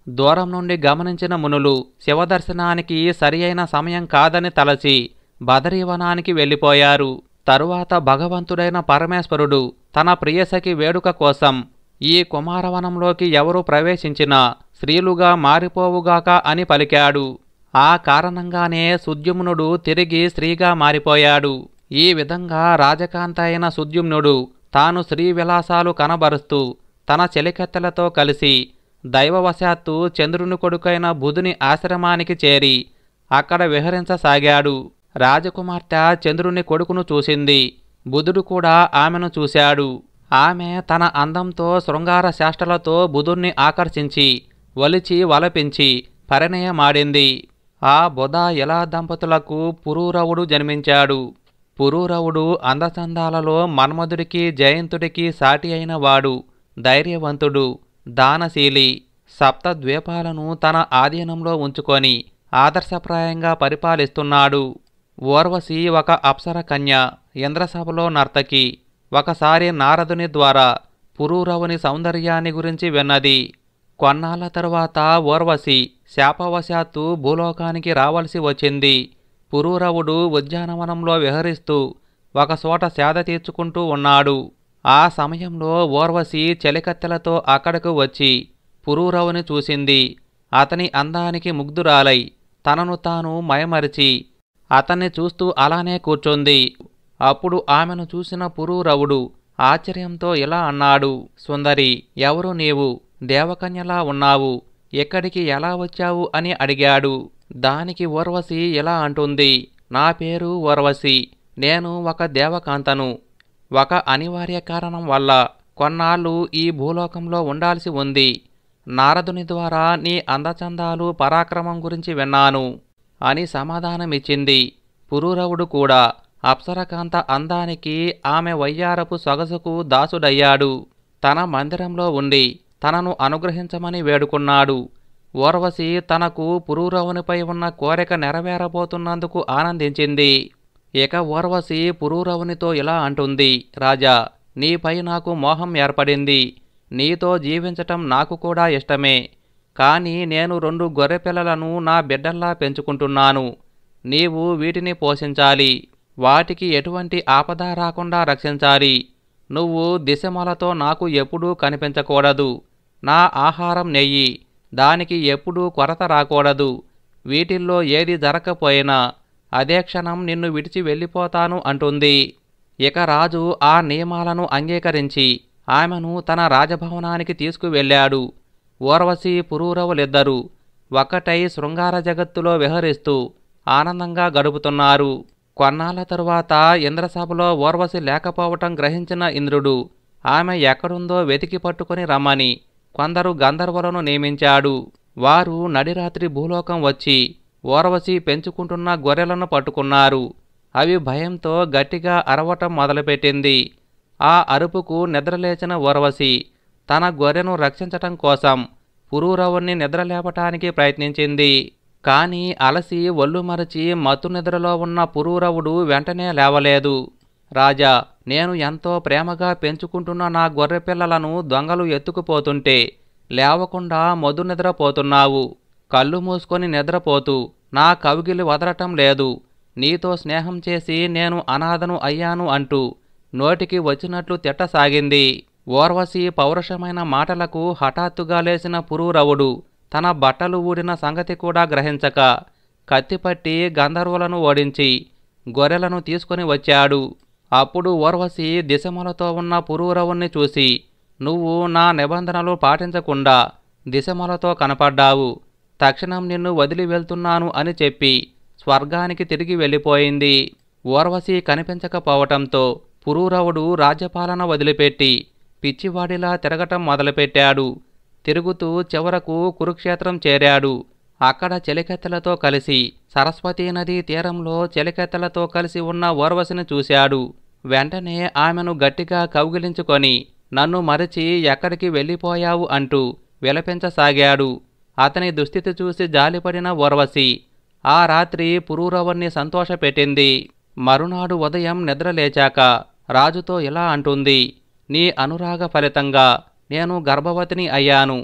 [SPEAKER 1] దూరం నుండి గమనించిన మునులు శివదర్శనానికి సరియైన సమయం కాదని తలచి బదరీవనానికి వెళ్ళిపోయారు తరువాత భగవంతుడైన పరమేశ్వరుడు తన ప్రియసఖి వేడుక కోసం ఈ కుమారవనంలోకి ఎవరు ప్రవేశించినా స్త్రీలుగా మారిపోవుగాక అని పలికాడు ఆ కారణంగానే సుద్యుమ్నుడు తిరిగి స్త్రీగా మారిపోయాడు ఈ విధంగా రాజకాంత అయిన సుద్యుమ్నుడు తాను స్త్రీ విలాసాలు కనబరుస్తూ తన చెలికత్తెలతో కలిసి దైవవశాత్తు చంద్రుని కొడుకైన బుధుని ఆశ్రమానికి చేరి అక్కడ విహరించసాగాడు రాజకుమార్తె చంద్రుని కొడుకును చూసింది బుధుడు కూడా ఆమెను చూశాడు ఆమె తన అందంతో శృంగార శాస్త్రలతో బుధుణ్ణి ఆకర్షించి ఒలిచి వలపించి పరిణయమాడింది ఆ బుధ ఇలా దంపతులకు పురూరవుడు జన్మించాడు పురూరవుడు అందచందాలలో మన్మధుడికి జయంతుడికి సాటి అయిన వాడు ధైర్యవంతుడు దానశీలి సప్త ద్వీపాలను తన ఆధీనంలో ఉంచుకొని ఆదర్శప్రాయంగా పరిపాలిస్తున్నాడు ఓర్వశి ఒక అప్సర కన్య ఇంద్రసభలో నర్తకి ఒకసారి నారదుని ద్వారా పురూరవుని సౌందర్యాన్ని గురించి విన్నది కొన్నాళ్ల తరువాత ఓర్వశి శాపవశాత్తు భూలోకానికి రావలసి వచ్చింది పురూరవుడు ఉద్యానవనంలో విహరిస్తూ ఒకచోట సేద తీర్చుకుంటూ ఉన్నాడు ఆ సమయంలో ఓర్వశి చెలికత్తెలతో అక్కడకు వచ్చి పురూరవుని చూసింది అతని అందానికి ముగ్ధురాలై తనను తాను మయమరిచి అతన్ని చూస్తూ అలానే కూర్చుంది అప్పుడు ఆమెను చూసిన పురూరవుడు ఆశ్చర్యంతో ఇలా అన్నాడు సుందరి ఎవరు నీవు దేవకన్యలా ఉన్నావు ఎక్కడికి ఎలా వచ్చావు అని అడిగాడు దానికి ఓర్వశి ఇలా అంటుంది నా పేరు ఓర్వశి నేను ఒక దేవకాంతను ఒక అనివార్య కారణం వల్ల కొన్నాళ్ళు ఈ భూలోకంలో ఉండాల్సి ఉంది నారదుని ద్వారా నీ అందచందాలు పరాక్రమం గురించి విన్నాను అని సమాధానమిచ్చింది పురూరవుడు కూడా అప్సరకాంత అందానికి ఆమె వయ్యారపు సొగసుకు దాసుడయ్యాడు తన మందిరంలో ఉండి తనను అనుగ్రహించమని వేడుకున్నాడు ఓర్వశి తనకు పురూరవునిపై ఉన్న కోరిక నెరవేరబోతున్నందుకు ఆనందించింది ఇక ఓర్వశి పురూరవునితో ఇలా అంటుంది రాజా నీపై నాకు మోహం ఏర్పడింది నీతో జీవించటం నాకు కూడా ఇష్టమే కానీ నేను రెండు గొర్రెపిల్లలను నా బిడ్డల్లా పెంచుకుంటున్నాను నీవు వీటిని పోషించాలి వాటికి ఎటువంటి ఆపద రాకుండా రక్షించాలి నువ్వు దిశమలతో నాకు ఎప్పుడూ కనిపించకూడదు నా ఆహారం నెయ్యి దానికి ఎప్పుడూ కొరత రాకూడదు వీటిల్లో ఏది జరగకపోయినా అదే క్షణం నిన్ను విడిచి వెళ్ళిపోతాను అంటుంది ఇక రాజు ఆ నియమాలను అంగీకరించి ఆమెను తన రాజభవనానికి తీసుకువెళ్ళాడు ఓర్వశి పురూరవులిద్దరూ ఒక్కటై శృంగార జగత్తులో విహరిస్తూ ఆనందంగా గడుపుతున్నారు కొన్నాళ్ల తరువాత ఇంద్రసభలో ఓర్వశి లేకపోవటం గ్రహించిన ఇంద్రుడు ఆమె ఎక్కడుందో వెతికి పట్టుకుని రమ్మని కొందరు గంధర్వులను నియమించాడు వారు నడిరాత్రి భూలోకం వచ్చి ఓర్వశి పెంచుకుంటున్న గొర్రెలను పట్టుకున్నారు అవి భయంతో గట్టిగా అరవటం మొదలుపెట్టింది ఆ అరుపుకు నిద్రలేచిన ఓర్వశి తన గొర్రెను రక్షించటం కోసం పురూరవుణ్ణి నిద్రలేపటానికి ప్రయత్నించింది కాని అలసి ఒళ్ళు మరచి మత్తు నిద్రలో ఉన్న పురూరవుడు వెంటనే లేవలేదు రాజా నేను ఎంతో ప్రేమగా పెంచుకుంటున్న నా గొర్రె పిల్లలను దొంగలు ఎత్తుకుపోతుంటే లేవకుండా మొద్దు నిద్రపోతున్నావు కళ్ళు మూసుకొని నిద్రపోతూ నా కవిగిలి వదలటం లేదు నీతో స్నేహం చేసి నేను అనాథను అయ్యాను అంటూ నోటికి వచ్చినట్లు తిట్టసాగింది ఓర్వశి పౌరుషమైన మాటలకు హఠాత్తుగా లేచిన పురూరవుడు తన బట్టలు ఊడిన సంగతి కూడా గ్రహించక కత్తిపట్టి గంధర్వులను ఓడించి గొర్రెలను తీసుకొని వచ్చాడు అప్పుడు ఓర్వశి దిశమలతో ఉన్న పురూరవుణ్ణి చూసి నువ్వు నా నిబంధనలు పాటించకుండా దిశమలతో కనపడ్డావు తక్షణం నిన్ను వదిలి వెళ్తున్నాను అని చెప్పి స్వర్గానికి తిరిగి వెళ్ళిపోయింది ఓర్వశి కనిపించకపోవటంతో పురూరవుడు రాజ్యపాలన వదిలిపెట్టి పిచ్చివాడిలా తిరగటం మొదలుపెట్టాడు తిరుగుతూ చివరకు కురుక్షేత్రం చేరాడు అక్కడ చెలికెత్తలతో కలిసి సరస్వతీ నదీ తీరంలో చెలికెత్తలతో కలిసి ఉన్న ఓర్వశిని చూశాడు వెంటనే ఆమెను గట్టిగా కౌగిలించుకొని నన్ను మరచి ఎక్కడికి వెళ్ళిపోయావు అంటూ విలపించసాగాడు అతని దుస్థితి చూసి జాలిపడిన ఓర్వశి ఆ రాత్రి పురూరవుణ్ణి సంతోషపెట్టింది మరునాడు ఉదయం నిద్రలేచాక రాజుతో ఇలా అంటుంది నీ అనురాగ ఫలితంగా నేను గర్భవతిని అయ్యాను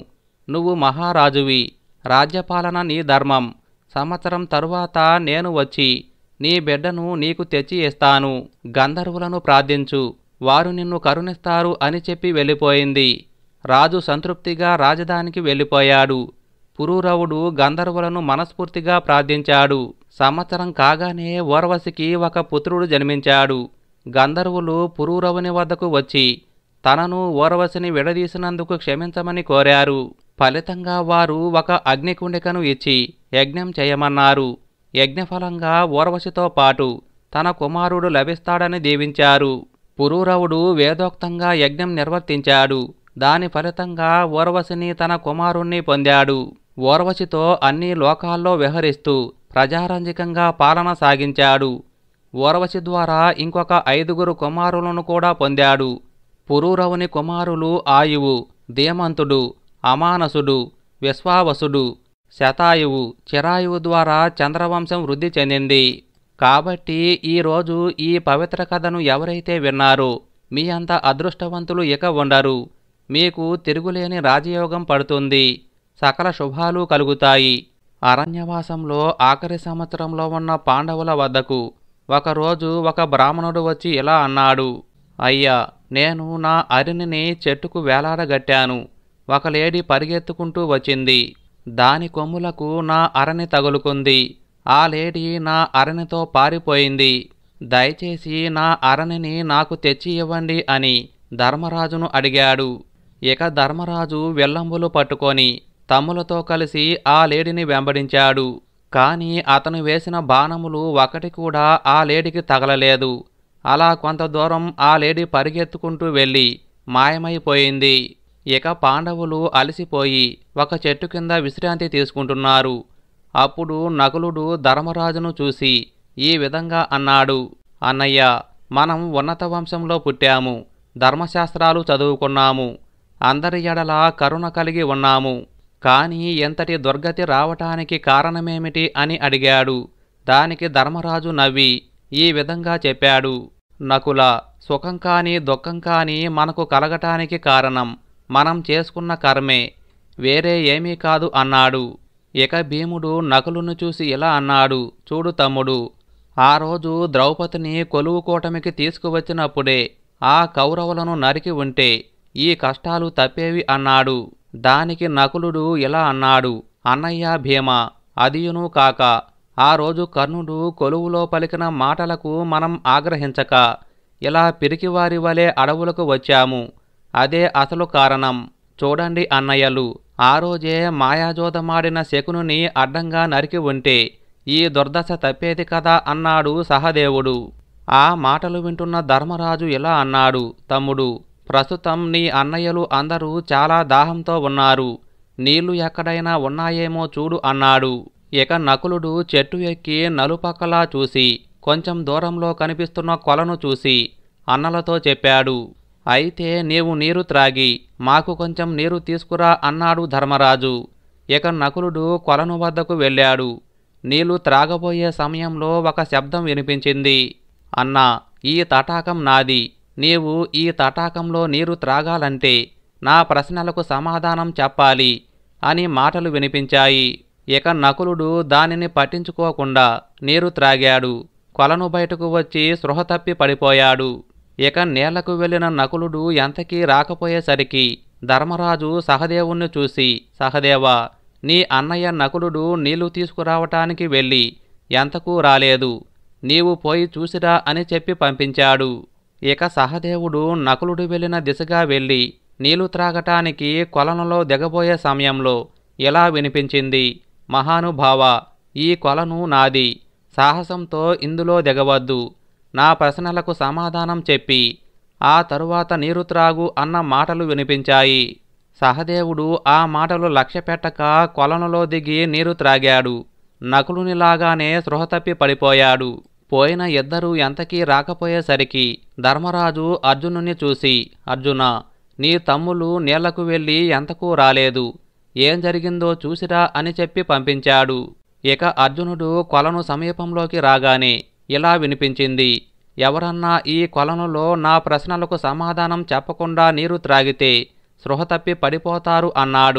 [SPEAKER 1] నువ్వు మహారాజువి రాజ్యపాలన నీ ధర్మం సంవత్సరం తరువాత నేను వచ్చి నీ బిడ్డను నీకు తెచ్చి ఇస్తాను గంధర్వులను ప్రార్థించు వారు నిన్ను కరుణిస్తారు అని చెప్పి వెళ్ళిపోయింది రాజు సంతృప్తిగా రాజధానికి వెళ్ళిపోయాడు పురూరవుడు గంధర్వులను మనస్ఫూర్తిగా ప్రార్థించాడు సంవత్సరం కాగానే ఓర్వశికి ఒక పుత్రుడు జన్మించాడు గంధర్వులు పురూరవుని వద్దకు వచ్చి తనను ఓర్వశిని విడదీసినందుకు క్షమించమని కోరారు ఫలితంగా వారు ఒక అగ్నికుండికను ఇచ్చి యజ్ఞం చేయమన్నారు యజ్ఞఫలంగా ఓర్వశితో పాటు తన కుమారుడు లభిస్తాడని దీవించారు పురూరవుడు వేదోక్తంగా యజ్ఞం నిర్వర్తించాడు దాని ఫలితంగా ఓర్వశిని తన కుమారుణ్ణి పొందాడు ఓర్వశితో అన్ని లోకాల్లో విహరిస్తూ ప్రజారంజకంగా పాలన సాగించాడు ఓర్వశి ద్వారా ఇంకొక ఐదుగురు కుమారులను కూడా పొందాడు పురూరవుని కుమారులు ఆయువు ధీమంతుడు అమానసుడు విశ్వావసుడు శతాయువు చిరాయువు ద్వారా చంద్రవంశం వృద్ధి చెందింది కాబట్టి ఈరోజు ఈ పవిత్ర కథను ఎవరైతే విన్నారో మీ అంత అదృష్టవంతులు ఇక ఉండరు మీకు తిరుగులేని రాజయోగం పడుతుంది సకల శుభాలు కలుగుతాయి అరణ్యవాసంలో ఆఖరి సంవత్సరంలో ఉన్న పాండవుల వద్దకు ఒకరోజు ఒక బ్రాహ్మణుడు వచ్చి ఇలా అన్నాడు అయ్యా నేను నా అరినిని చెట్టుకు వేలాడగట్టాను ఒక లేడీ పరిగెత్తుకుంటూ వచ్చింది దాని కొమ్ములకు నా అరణి తగులుకుంది ఆ లేడీ నా అరణితో పారిపోయింది దయచేసి నా అరణిని నాకు తెచ్చి ఇవ్వండి అని ధర్మరాజును అడిగాడు ఇక ధర్మరాజు వెల్లంబులు పట్టుకొని తమ్ములతో కలిసి ఆ లేడీని వెంబడించాడు కాని అతను వేసిన బాణములు ఒకటి కూడా ఆ లేడీకి తగలలేదు అలా కొంత దూరం ఆ లేడీ పరిగెత్తుకుంటూ వెళ్ళి మాయమైపోయింది ఇక పాండవులు అలసిపోయి ఒక చెట్టు కింద విశ్రాంతి తీసుకుంటున్నారు అప్పుడు నకులుడు ధర్మరాజును చూసి ఈ విధంగా అన్నాడు అన్నయ్య మనం ఉన్నత వంశంలో పుట్టాము ధర్మశాస్త్రాలు చదువుకున్నాము అందరి ఎడల కరుణ కలిగి ఉన్నాము కాని ఎంతటి దుర్గతి రావటానికి కారణమేమిటి అని అడిగాడు దానికి ధర్మరాజు నవ్వి ఈ విధంగా చెప్పాడు నకుల సుఖం కాని దుఃఖం కాని మనకు కలగటానికి కారణం మనం చేసుకున్న కర్మే వేరే ఏమీ కాదు అన్నాడు ఇక భీముడు నకులును చూసి ఇలా అన్నాడు చూడు తమ్ముడు ఆ రోజు ద్రౌపదిని కొలువు కూటమికి తీసుకువచ్చినప్పుడే ఆ కౌరవులను నరికి ఉంటే ఈ కష్టాలు తప్పేవి అన్నాడు దానికి నకులుడు ఇలా అన్నాడు అన్నయ్య భీమ అదియును కాక ఆ రోజు కర్ణుడు కొలువులో పలికిన మాటలకు మనం ఆగ్రహించక ఇలా పిరికివారి వలె అడవులకు వచ్చాము అదే అసలు కారణం చూడండి అన్నయ్యలు ఆ రోజే మాయాజోదమాడిన శకునుని అడ్డంగా నరికి ఉంటే ఈ దుర్దశ తప్పేది కదా అన్నాడు సహదేవుడు ఆ మాటలు వింటున్న ధర్మరాజు ఇలా అన్నాడు తమ్ముడు ప్రస్తుతం నీ అన్నయ్యలు అందరూ చాలా దాహంతో ఉన్నారు నీళ్లు ఎక్కడైనా ఉన్నాయేమో చూడు అన్నాడు ఇక నకులుడు చెట్టు ఎక్కి నలుపక్కలా చూసి కొంచెం దూరంలో కనిపిస్తున్న కొలను చూసి అన్నలతో చెప్పాడు అయితే నీవు నీరు త్రాగి మాకు కొంచెం నీరు తీసుకురా అన్నాడు ధర్మరాజు ఇక నకులుడు కొలను వద్దకు వెళ్ళాడు నీళ్లు త్రాగబోయే సమయంలో ఒక శబ్దం వినిపించింది అన్నా ఈ తటాకం నాది నీవు ఈ తటాకంలో నీరు త్రాగాలంటే నా ప్రశ్నలకు సమాధానం చెప్పాలి అని మాటలు వినిపించాయి ఇక నకులుడు దానిని పట్టించుకోకుండా నీరు త్రాగాడు కొలను బయటకు వచ్చి స్పృహ తప్పి పడిపోయాడు ఇక నేలకు వెళ్ళిన నకులుడు ఎంతకీ రాకపోయేసరికి ధర్మరాజు సహదేవుణ్ణి చూసి సహదేవా నీ అన్నయ్య నకులుడు నీళ్లు తీసుకురావటానికి వెళ్ళి ఎంతకూ రాలేదు నీవు పోయి చూసిరా అని చెప్పి పంపించాడు ఇక సహదేవుడు నకులుడు వెళ్ళిన దిశగా వెళ్ళి నీళ్లు త్రాగటానికి కొలనులో దిగబోయే సమయంలో ఇలా వినిపించింది మహానుభావ ఈ కొలను నాది సాహసంతో ఇందులో దిగవద్దు నా ప్రశ్నలకు సమాధానం చెప్పి ఆ తరువాత నీరు త్రాగు అన్న మాటలు వినిపించాయి సహదేవుడు ఆ మాటలు లక్ష్యపెట్టక కొలనులో దిగి నీరు త్రాగాడు నకులునిలాగానే స్పృహ తప్పి పడిపోయాడు పోయిన ఇద్దరూ ఎంతకీ రాకపోయేసరికి ధర్మరాజు అర్జునుని చూసి అర్జున నీ తమ్ములు నీళ్లకు వెళ్ళి ఎంతకూ రాలేదు ఏం జరిగిందో చూసిరా అని చెప్పి పంపించాడు ఇక అర్జునుడు కొలను సమీపంలోకి రాగానే ఇలా వినిపించింది ఎవరన్నా ఈ కొలనులో నా ప్రశ్నలకు సమాధానం చెప్పకుండా నీరు త్రాగితే స్పృహ తప్పి పడిపోతారు అన్నాడు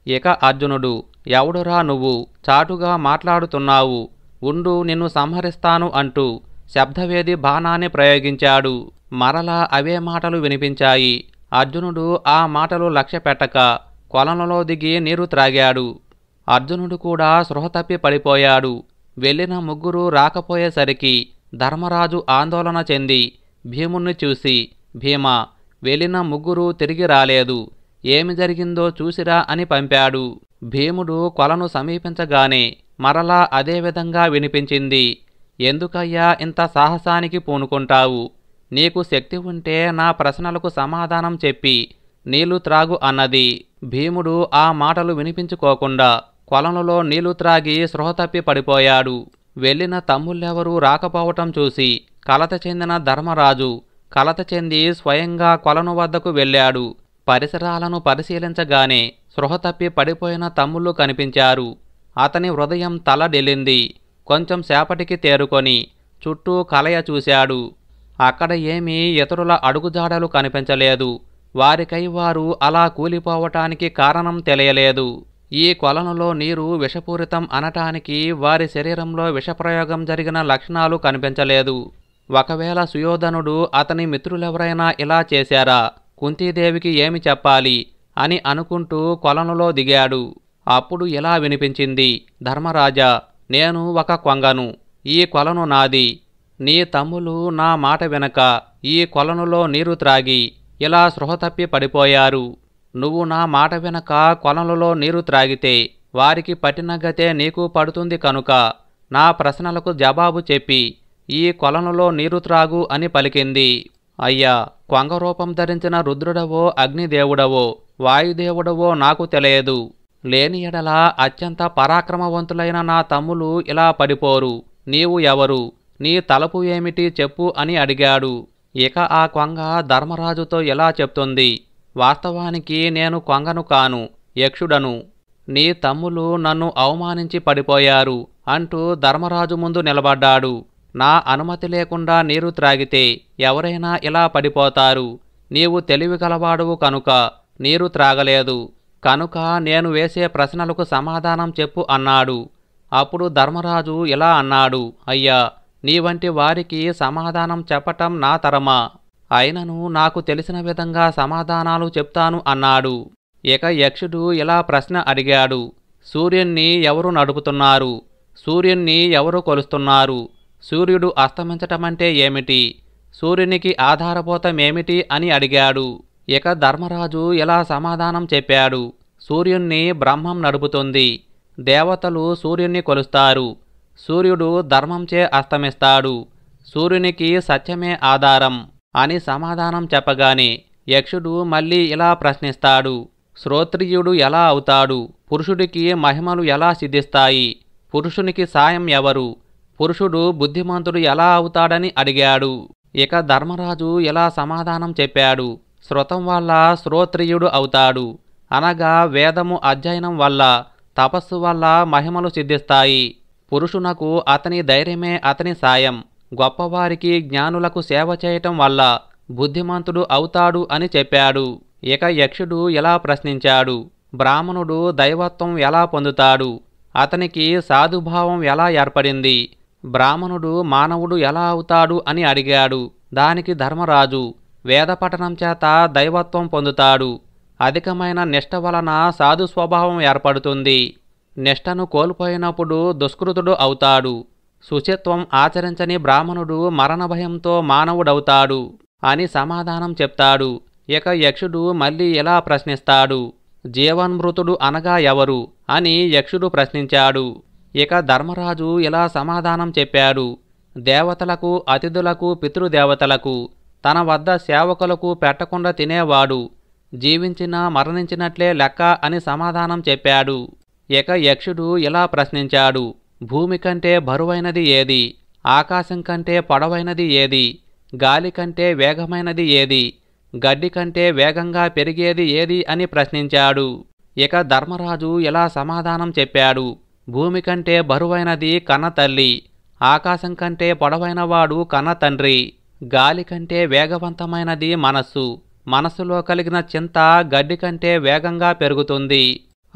[SPEAKER 1] ఇక అర్జునుడు ఎవడురా నువ్వు చాటుగా మాట్లాడుతున్నావు ఉండు నిన్ను సంహరిస్తాను అంటూ శబ్దవేది బాణాన్ని ప్రయోగించాడు మరలా అవే మాటలు వినిపించాయి అర్జునుడు ఆ మాటలు లక్ష్య పెట్టక కొలంలో దిగి నీరు త్రాగాడు అర్జునుడు కూడా స్పృహ తప్పి పడిపోయాడు వెళ్ళిన ముగ్గురు రాకపోయేసరికి ధర్మరాజు ఆందోళన చెంది భీముణ్ణి చూసి భీమా వెళ్ళిన ముగ్గురు తిరిగి రాలేదు ఏమి జరిగిందో చూసిరా అని పంపాడు భీముడు కొలను సమీపించగానే మరలా అదే విధంగా వినిపించింది ఎందుకయ్యా ఇంత సాహసానికి పూనుకుంటావు నీకు శక్తి ఉంటే నా ప్రశ్నలకు సమాధానం చెప్పి నీళ్లు త్రాగు అన్నది భీముడు ఆ మాటలు వినిపించుకోకుండా కొలనులో నీళ్లు త్రాగి స్పృహ తప్పి పడిపోయాడు వెళ్ళిన తమ్ముళ్ళెవరూ రాకపోవటం చూసి కలత చెందిన ధర్మరాజు కలత చెంది స్వయంగా కొలను వద్దకు వెళ్ళాడు పరిసరాలను పరిశీలించగానే స్పృహ తప్పి పడిపోయిన తమ్ముళ్ళు కనిపించారు అతని హృదయం తలడెల్లింది కొంచెం సేపటికి తేరుకొని చుట్టూ కలయ చూశాడు అక్కడ ఏమీ ఇతరుల అడుగుజాడలు కనిపించలేదు వారికై వారు అలా కూలిపోవటానికి కారణం తెలియలేదు ఈ కొలనులో నీరు విషపూరితం అనటానికి వారి శరీరంలో విషప్రయోగం జరిగిన లక్షణాలు కనిపించలేదు ఒకవేళ సుయోధనుడు అతని మిత్రులెవరైనా ఇలా చేశారా కుంతీదేవికి ఏమి చెప్పాలి అని అనుకుంటూ కొలనులో దిగాడు అప్పుడు ఇలా వినిపించింది ధర్మరాజా నేను ఒక కొంగను ఈ కొలను నాది నీ తమ్ములు నా మాట వెనక ఈ కొలనులో నీరు త్రాగి ఇలా స్పృహ తప్పి పడిపోయారు నువ్వు నా మాట వెనక కొలనులో నీరు త్రాగితే వారికి పట్టిన గతే నీకు పడుతుంది కనుక నా ప్రశ్నలకు జవాబు చెప్పి ఈ కొలనులో నీరు త్రాగు అని పలికింది అయ్యా కొంగ రూపం ధరించిన రుద్రుడవో అగ్నిదేవుడవో వాయుదేవుడవో నాకు తెలియదు లేని ఎడల అత్యంత పరాక్రమవంతులైన నా తమ్ములు ఇలా పడిపోరు నీవు ఎవరు నీ తలపు ఏమిటి చెప్పు అని అడిగాడు ఇక ఆ కొంగ ధర్మరాజుతో ఎలా చెప్తుంది వాస్తవానికి నేను కొంగను కాను యక్షుడను నీ తమ్ములు నన్ను అవమానించి పడిపోయారు అంటూ ధర్మరాజు ముందు నిలబడ్డాడు నా అనుమతి లేకుండా నీరు త్రాగితే ఎవరైనా ఇలా పడిపోతారు నీవు తెలివిగలవాడువు కనుక నీరు త్రాగలేదు కనుక నేను వేసే ప్రశ్నలకు సమాధానం చెప్పు అన్నాడు అప్పుడు ధర్మరాజు ఇలా అన్నాడు అయ్యా నీ వంటి వారికి సమాధానం చెప్పటం నా తరమా అయినను నాకు తెలిసిన విధంగా సమాధానాలు చెప్తాను అన్నాడు ఇక యక్షుడు ఇలా ప్రశ్న అడిగాడు సూర్యుణ్ణి ఎవరు నడుపుతున్నారు సూర్యుణ్ణి ఎవరు కొలుస్తున్నారు సూర్యుడు అస్తమించటమంటే ఏమిటి సూర్యునికి ఆధారభూతమేమిటి అని అడిగాడు ఇక ధర్మరాజు ఇలా సమాధానం చెప్పాడు సూర్యుణ్ణి బ్రహ్మం నడుపుతుంది దేవతలు సూర్యుణ్ణి కొలుస్తారు సూర్యుడు ధర్మంచే అస్తమిస్తాడు సూర్యునికి సత్యమే ఆధారం అని సమాధానం చెప్పగానే యక్షుడు మళ్ళీ ఇలా ప్రశ్నిస్తాడు శ్రోత్రియుడు ఎలా అవుతాడు పురుషుడికి మహిమలు ఎలా సిద్ధిస్తాయి పురుషునికి సాయం ఎవరు పురుషుడు బుద్ధిమంతుడు ఎలా అవుతాడని అడిగాడు ఇక ధర్మరాజు ఇలా సమాధానం చెప్పాడు శృతం వల్ల శ్రోత్రియుడు అవుతాడు అనగా వేదము అధ్యయనం వల్ల తపస్సు వల్ల మహిమలు సిద్ధిస్తాయి పురుషునకు అతని ధైర్యమే అతని సాయం గొప్పవారికి జ్ఞానులకు సేవ చేయటం వల్ల బుద్ధిమంతుడు అవుతాడు అని చెప్పాడు ఇక యక్షుడు ఎలా ప్రశ్నించాడు బ్రాహ్మణుడు దైవత్వం ఎలా పొందుతాడు అతనికి సాధుభావం ఎలా ఏర్పడింది బ్రాహ్మణుడు మానవుడు ఎలా అవుతాడు అని అడిగాడు దానికి ధర్మరాజు వేదపఠనం చేత దైవత్వం పొందుతాడు అధికమైన నిష్ట వలన సాధు స్వభావం ఏర్పడుతుంది నిష్టను కోల్పోయినప్పుడు దుష్కృతుడు అవుతాడు శుచిత్వం ఆచరించని బ్రాహ్మణుడు మరణ భయంతో మానవుడవుతాడు అని సమాధానం చెప్తాడు ఇక యక్షుడు మళ్ళీ ఎలా ప్రశ్నిస్తాడు జీవన్మృతుడు అనగా ఎవరు అని యక్షుడు ప్రశ్నించాడు ఇక ధర్మరాజు ఇలా సమాధానం చెప్పాడు దేవతలకు అతిథులకు పితృదేవతలకు తన వద్ద సేవకులకు పెట్టకుండా తినేవాడు జీవించినా మరణించినట్లే లెక్క అని సమాధానం చెప్పాడు ఇక యక్షుడు ఇలా ప్రశ్నించాడు భూమి కంటే బరువైనది ఏది ఆకాశం కంటే పొడవైనది ఏది గాలి కంటే వేగమైనది ఏది గడ్డి కంటే వేగంగా పెరిగేది ఏది అని ప్రశ్నించాడు ఇక ధర్మరాజు ఇలా సమాధానం చెప్పాడు భూమి కంటే బరువైనది కన్న తల్లి ఆకాశం కంటే పొడవైనవాడు కన్న తండ్రి గాలి కంటే వేగవంతమైనది మనస్సు మనస్సులో కలిగిన చింత గడ్డి కంటే వేగంగా పెరుగుతుంది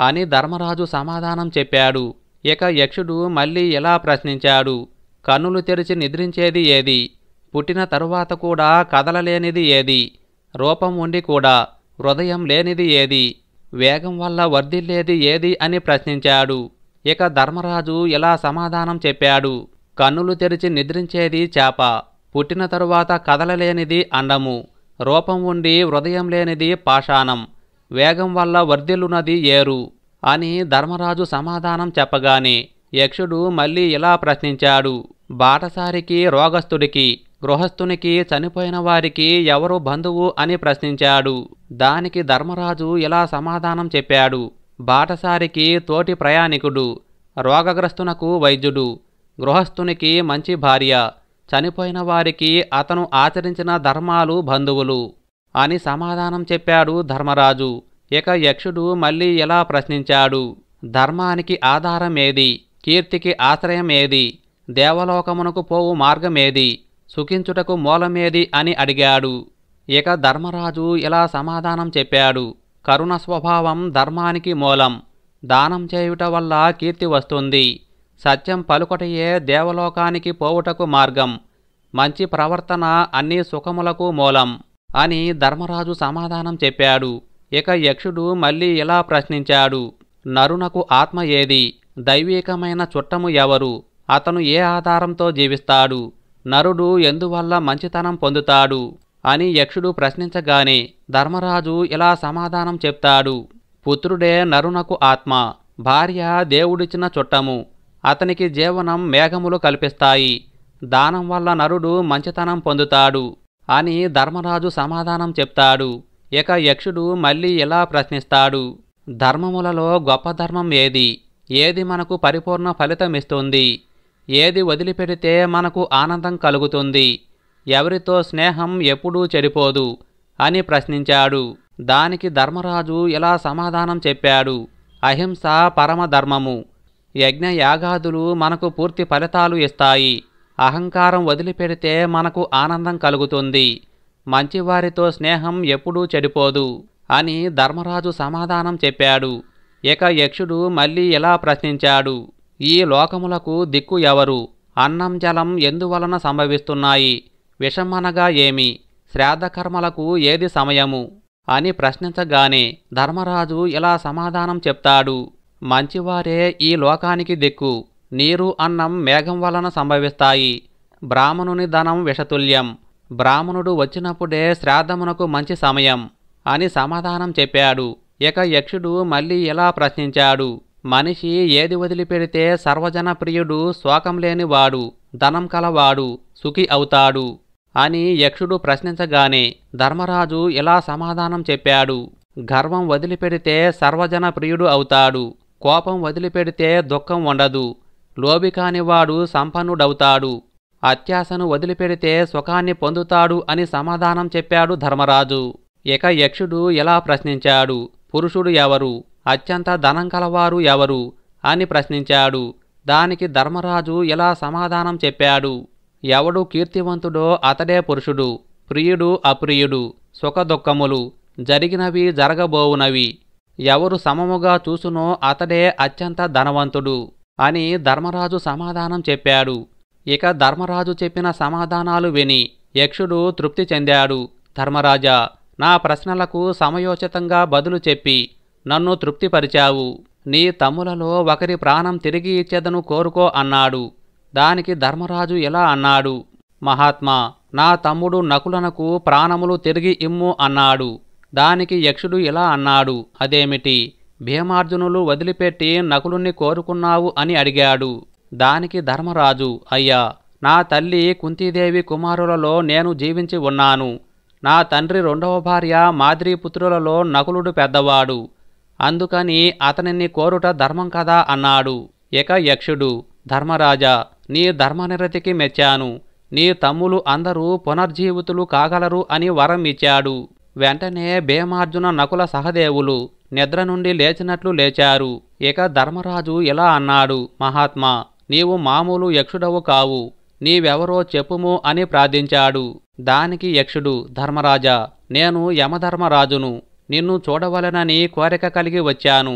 [SPEAKER 1] అని ధర్మరాజు సమాధానం చెప్పాడు ఇక యక్షుడు మళ్ళీ ఇలా ప్రశ్నించాడు కన్నులు తెరిచి నిద్రించేది ఏది పుట్టిన తరువాత కూడా కదలలేనిది ఏది రూపం ఉండి కూడా హృదయం లేనిది ఏది వేగం వల్ల వర్ధిల్లేది ఏది అని ప్రశ్నించాడు ఇక ధర్మరాజు ఇలా సమాధానం చెప్పాడు కన్నులు తెరిచి నిద్రించేది చేప పుట్టిన తరువాత కదలలేనిది అండము రూపం ఉండి హృదయం లేనిది పాషాణం వేగం వల్ల వర్ధిల్లునది ఏరు అని ధర్మరాజు సమాధానం చెప్పగానే యక్షుడు మళ్ళీ ఇలా ప్రశ్నించాడు బాటసారికి రోగస్థుడికి గృహస్థునికి చనిపోయిన వారికి ఎవరు బంధువు అని ప్రశ్నించాడు దానికి ధర్మరాజు ఇలా సమాధానం చెప్పాడు బాటసారికి తోటి ప్రయాణికుడు రోగగ్రస్తునకు వైద్యుడు గృహస్థునికి మంచి భార్య చనిపోయిన వారికి అతను ఆచరించిన ధర్మాలు బంధువులు అని సమాధానం చెప్పాడు ధర్మరాజు ఇక యక్షుడు మళ్ళీ ఎలా ప్రశ్నించాడు ధర్మానికి ఆధారం ఏది కీర్తికి ఆశ్రయం ఏది దేవలోకమునకు పోవు మార్గమేది సుఖించుటకు మూలమేది అని అడిగాడు ఇక ధర్మరాజు ఇలా సమాధానం చెప్పాడు కరుణ స్వభావం ధర్మానికి మూలం దానం చేయుట వల్ల కీర్తి వస్తుంది సత్యం పలుకటయే దేవలోకానికి పోవుటకు మార్గం మంచి ప్రవర్తన అన్ని సుఖములకు మూలం అని ధర్మరాజు సమాధానం చెప్పాడు ఇక యక్షుడు మళ్ళీ ఇలా ప్రశ్నించాడు నరునకు ఆత్మ ఏది దైవీకమైన చుట్టము ఎవరు అతను ఏ ఆధారంతో జీవిస్తాడు నరుడు ఎందువల్ల మంచితనం పొందుతాడు అని యక్షుడు ప్రశ్నించగానే ధర్మరాజు ఇలా సమాధానం చెప్తాడు పుత్రుడే నరునకు ఆత్మ భార్య దేవుడిచ్చిన చుట్టము అతనికి జీవనం మేఘములు కల్పిస్తాయి దానం వల్ల నరుడు మంచితనం పొందుతాడు అని ధర్మరాజు సమాధానం చెప్తాడు ఇక యక్షుడు మళ్ళీ ఇలా ప్రశ్నిస్తాడు ధర్మములలో గొప్ప ధర్మం ఏది ఏది మనకు పరిపూర్ణ ఫలితమిస్తుంది ఏది వదిలిపెడితే మనకు ఆనందం కలుగుతుంది ఎవరితో స్నేహం ఎప్పుడూ చెడిపోదు అని ప్రశ్నించాడు దానికి ధర్మరాజు ఇలా సమాధానం చెప్పాడు అహింస పరమధర్మము యజ్ఞ యాగాదులు మనకు పూర్తి ఫలితాలు ఇస్తాయి అహంకారం వదిలిపెడితే మనకు ఆనందం కలుగుతుంది మంచివారితో స్నేహం ఎప్పుడూ చెడిపోదు అని ధర్మరాజు సమాధానం చెప్పాడు ఇక యక్షుడు మళ్ళీ ఇలా ప్రశ్నించాడు ఈ లోకములకు దిక్కు ఎవరు అన్నం జలం ఎందువలన సంభవిస్తున్నాయి విషమనగా ఏమి శ్రాద్ధకర్మలకు ఏది సమయము అని ప్రశ్నించగానే ధర్మరాజు ఇలా సమాధానం చెప్తాడు మంచివారే ఈ లోకానికి దిక్కు నీరు అన్నం మేఘం వలన సంభవిస్తాయి బ్రాహ్మణుని ధనం విషతుల్యం బ్రాహ్మణుడు వచ్చినప్పుడే శ్రాద్ధమునకు మంచి సమయం అని సమాధానం చెప్పాడు ఇక యక్షుడు మళ్ళీ ఇలా ప్రశ్నించాడు మనిషి ఏది వదిలిపెడితే సర్వజన ప్రియుడు శోకం లేనివాడు ధనం కలవాడు సుఖి అవుతాడు అని యక్షుడు ప్రశ్నించగానే ధర్మరాజు ఇలా సమాధానం చెప్పాడు గర్వం వదిలిపెడితే సర్వజన ప్రియుడు అవుతాడు కోపం వదిలిపెడితే దుఃఖం ఉండదు లోబి కానివాడు సంపన్నుడవుతాడు అత్యాశను వదిలిపెడితే సుఖాన్ని పొందుతాడు అని సమాధానం చెప్పాడు ధర్మరాజు ఇక యక్షుడు ఎలా ప్రశ్నించాడు పురుషుడు ఎవరు అత్యంత ధనం కలవారు ఎవరు అని ప్రశ్నించాడు దానికి ధర్మరాజు ఇలా సమాధానం చెప్పాడు ఎవడు కీర్తివంతుడో అతడే పురుషుడు ప్రియుడు అప్రియుడు సుఖదుఖములు జరిగినవి జరగబోవునవి ఎవరు సమముగా చూసునో అతడే అత్యంత ధనవంతుడు అని ధర్మరాజు సమాధానం చెప్పాడు ఇక ధర్మరాజు చెప్పిన సమాధానాలు విని యక్షుడు తృప్తి చెందాడు ధర్మరాజా నా ప్రశ్నలకు సమయోచితంగా బదులు చెప్పి నన్ను తృప్తిపరిచావు నీ తమ్ములలో ఒకరి ప్రాణం తిరిగి ఇచ్చేదను కోరుకో అన్నాడు దానికి ధర్మరాజు ఇలా అన్నాడు మహాత్మా నా తమ్ముడు నకులనకు ప్రాణములు తిరిగి ఇమ్ము అన్నాడు దానికి యక్షుడు ఇలా అన్నాడు అదేమిటి భీమార్జునులు వదిలిపెట్టి నకులుణ్ణి కోరుకున్నావు అని అడిగాడు దానికి ధర్మరాజు అయ్యా నా తల్లి కుంతీదేవి కుమారులలో నేను జీవించి ఉన్నాను నా తండ్రి రెండవ భార్య మాద్రీపుత్రులలో నకులుడు పెద్దవాడు అందుకని అతనిని కోరుట ధర్మం కదా అన్నాడు ఇక యక్షుడు ధర్మరాజా నీ ధర్మనిరతికి మెచ్చాను నీ తమ్ములు అందరూ పునర్జీవితులు కాగలరు అని వరం ఇచ్చాడు వెంటనే భీమార్జున నకుల సహదేవులు నిద్ర నుండి లేచినట్లు లేచారు ఇక ధర్మరాజు ఇలా అన్నాడు మహాత్మా నీవు మామూలు యక్షుడవు కావు నీవెవరో చెప్పుము అని ప్రార్థించాడు దానికి యక్షుడు ధర్మరాజా నేను యమధర్మరాజును నిన్ను చూడవలనని కోరిక కలిగి వచ్చాను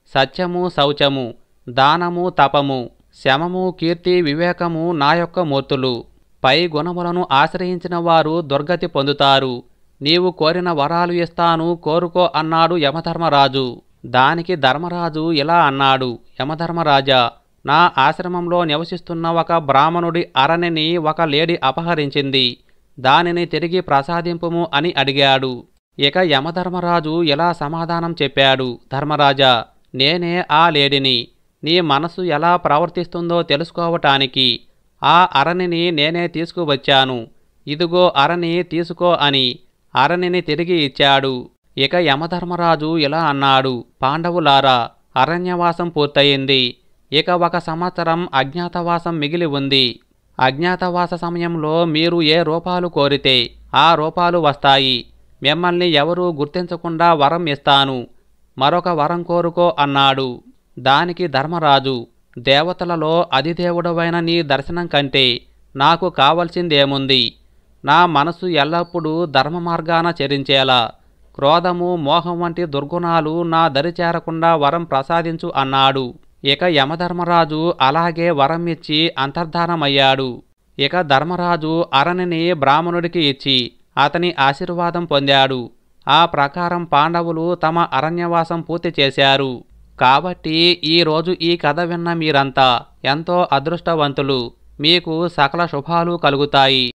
[SPEAKER 1] సత్యము శౌచము దానము తపము శమము కీర్తి వివేకము నా యొక్క మూర్తులు పై గుణములను ఆశ్రయించిన వారు దుర్గతి పొందుతారు నీవు కోరిన వరాలు ఇస్తాను కోరుకో అన్నాడు యమధర్మరాజు దానికి ధర్మరాజు ఇలా అన్నాడు యమధర్మరాజా నా ఆశ్రమంలో నివసిస్తున్న ఒక బ్రాహ్మణుడి అరణిని ఒక లేడి అపహరించింది దానిని తిరిగి ప్రసాదింపుము అని అడిగాడు ఇక యమధర్మరాజు ఇలా సమాధానం చెప్పాడు ధర్మరాజా నేనే ఆ లేడిని నీ మనసు ఎలా ప్రవర్తిస్తుందో తెలుసుకోవటానికి ఆ అరణిని నేనే తీసుకువచ్చాను ఇదిగో అరణి తీసుకో అని అరణిని తిరిగి ఇచ్చాడు ఇక యమధర్మరాజు ఇలా అన్నాడు పాండవులారా అరణ్యవాసం పూర్తయింది ఇక ఒక సంవత్సరం అజ్ఞాతవాసం మిగిలి ఉంది అజ్ఞాతవాస సమయంలో మీరు ఏ రూపాలు కోరితే ఆ రూపాలు వస్తాయి మిమ్మల్ని ఎవరూ గుర్తించకుండా వరం ఇస్తాను మరొక వరం కోరుకో అన్నాడు దానికి ధర్మరాజు దేవతలలో అధిదేవుడవైన నీ దర్శనం కంటే నాకు కావలసిందేముంది నా మనసు ఎల్లప్పుడూ ధర్మ మార్గాన చరించేలా క్రోధము మోహం వంటి దుర్గుణాలు నా దరి చేరకుండా వరం ప్రసాదించు అన్నాడు ఇక యమధర్మరాజు అలాగే వరం ఇచ్చి అంతర్ధానమయ్యాడు ఇక ధర్మరాజు అరణిని బ్రాహ్మణుడికి ఇచ్చి అతని ఆశీర్వాదం పొందాడు ఆ ప్రకారం పాండవులు తమ అరణ్యవాసం పూర్తి చేశారు కాబట్టి ఈరోజు ఈ కథ విన్న మీరంతా ఎంతో అదృష్టవంతులు మీకు సకల శుభాలు కలుగుతాయి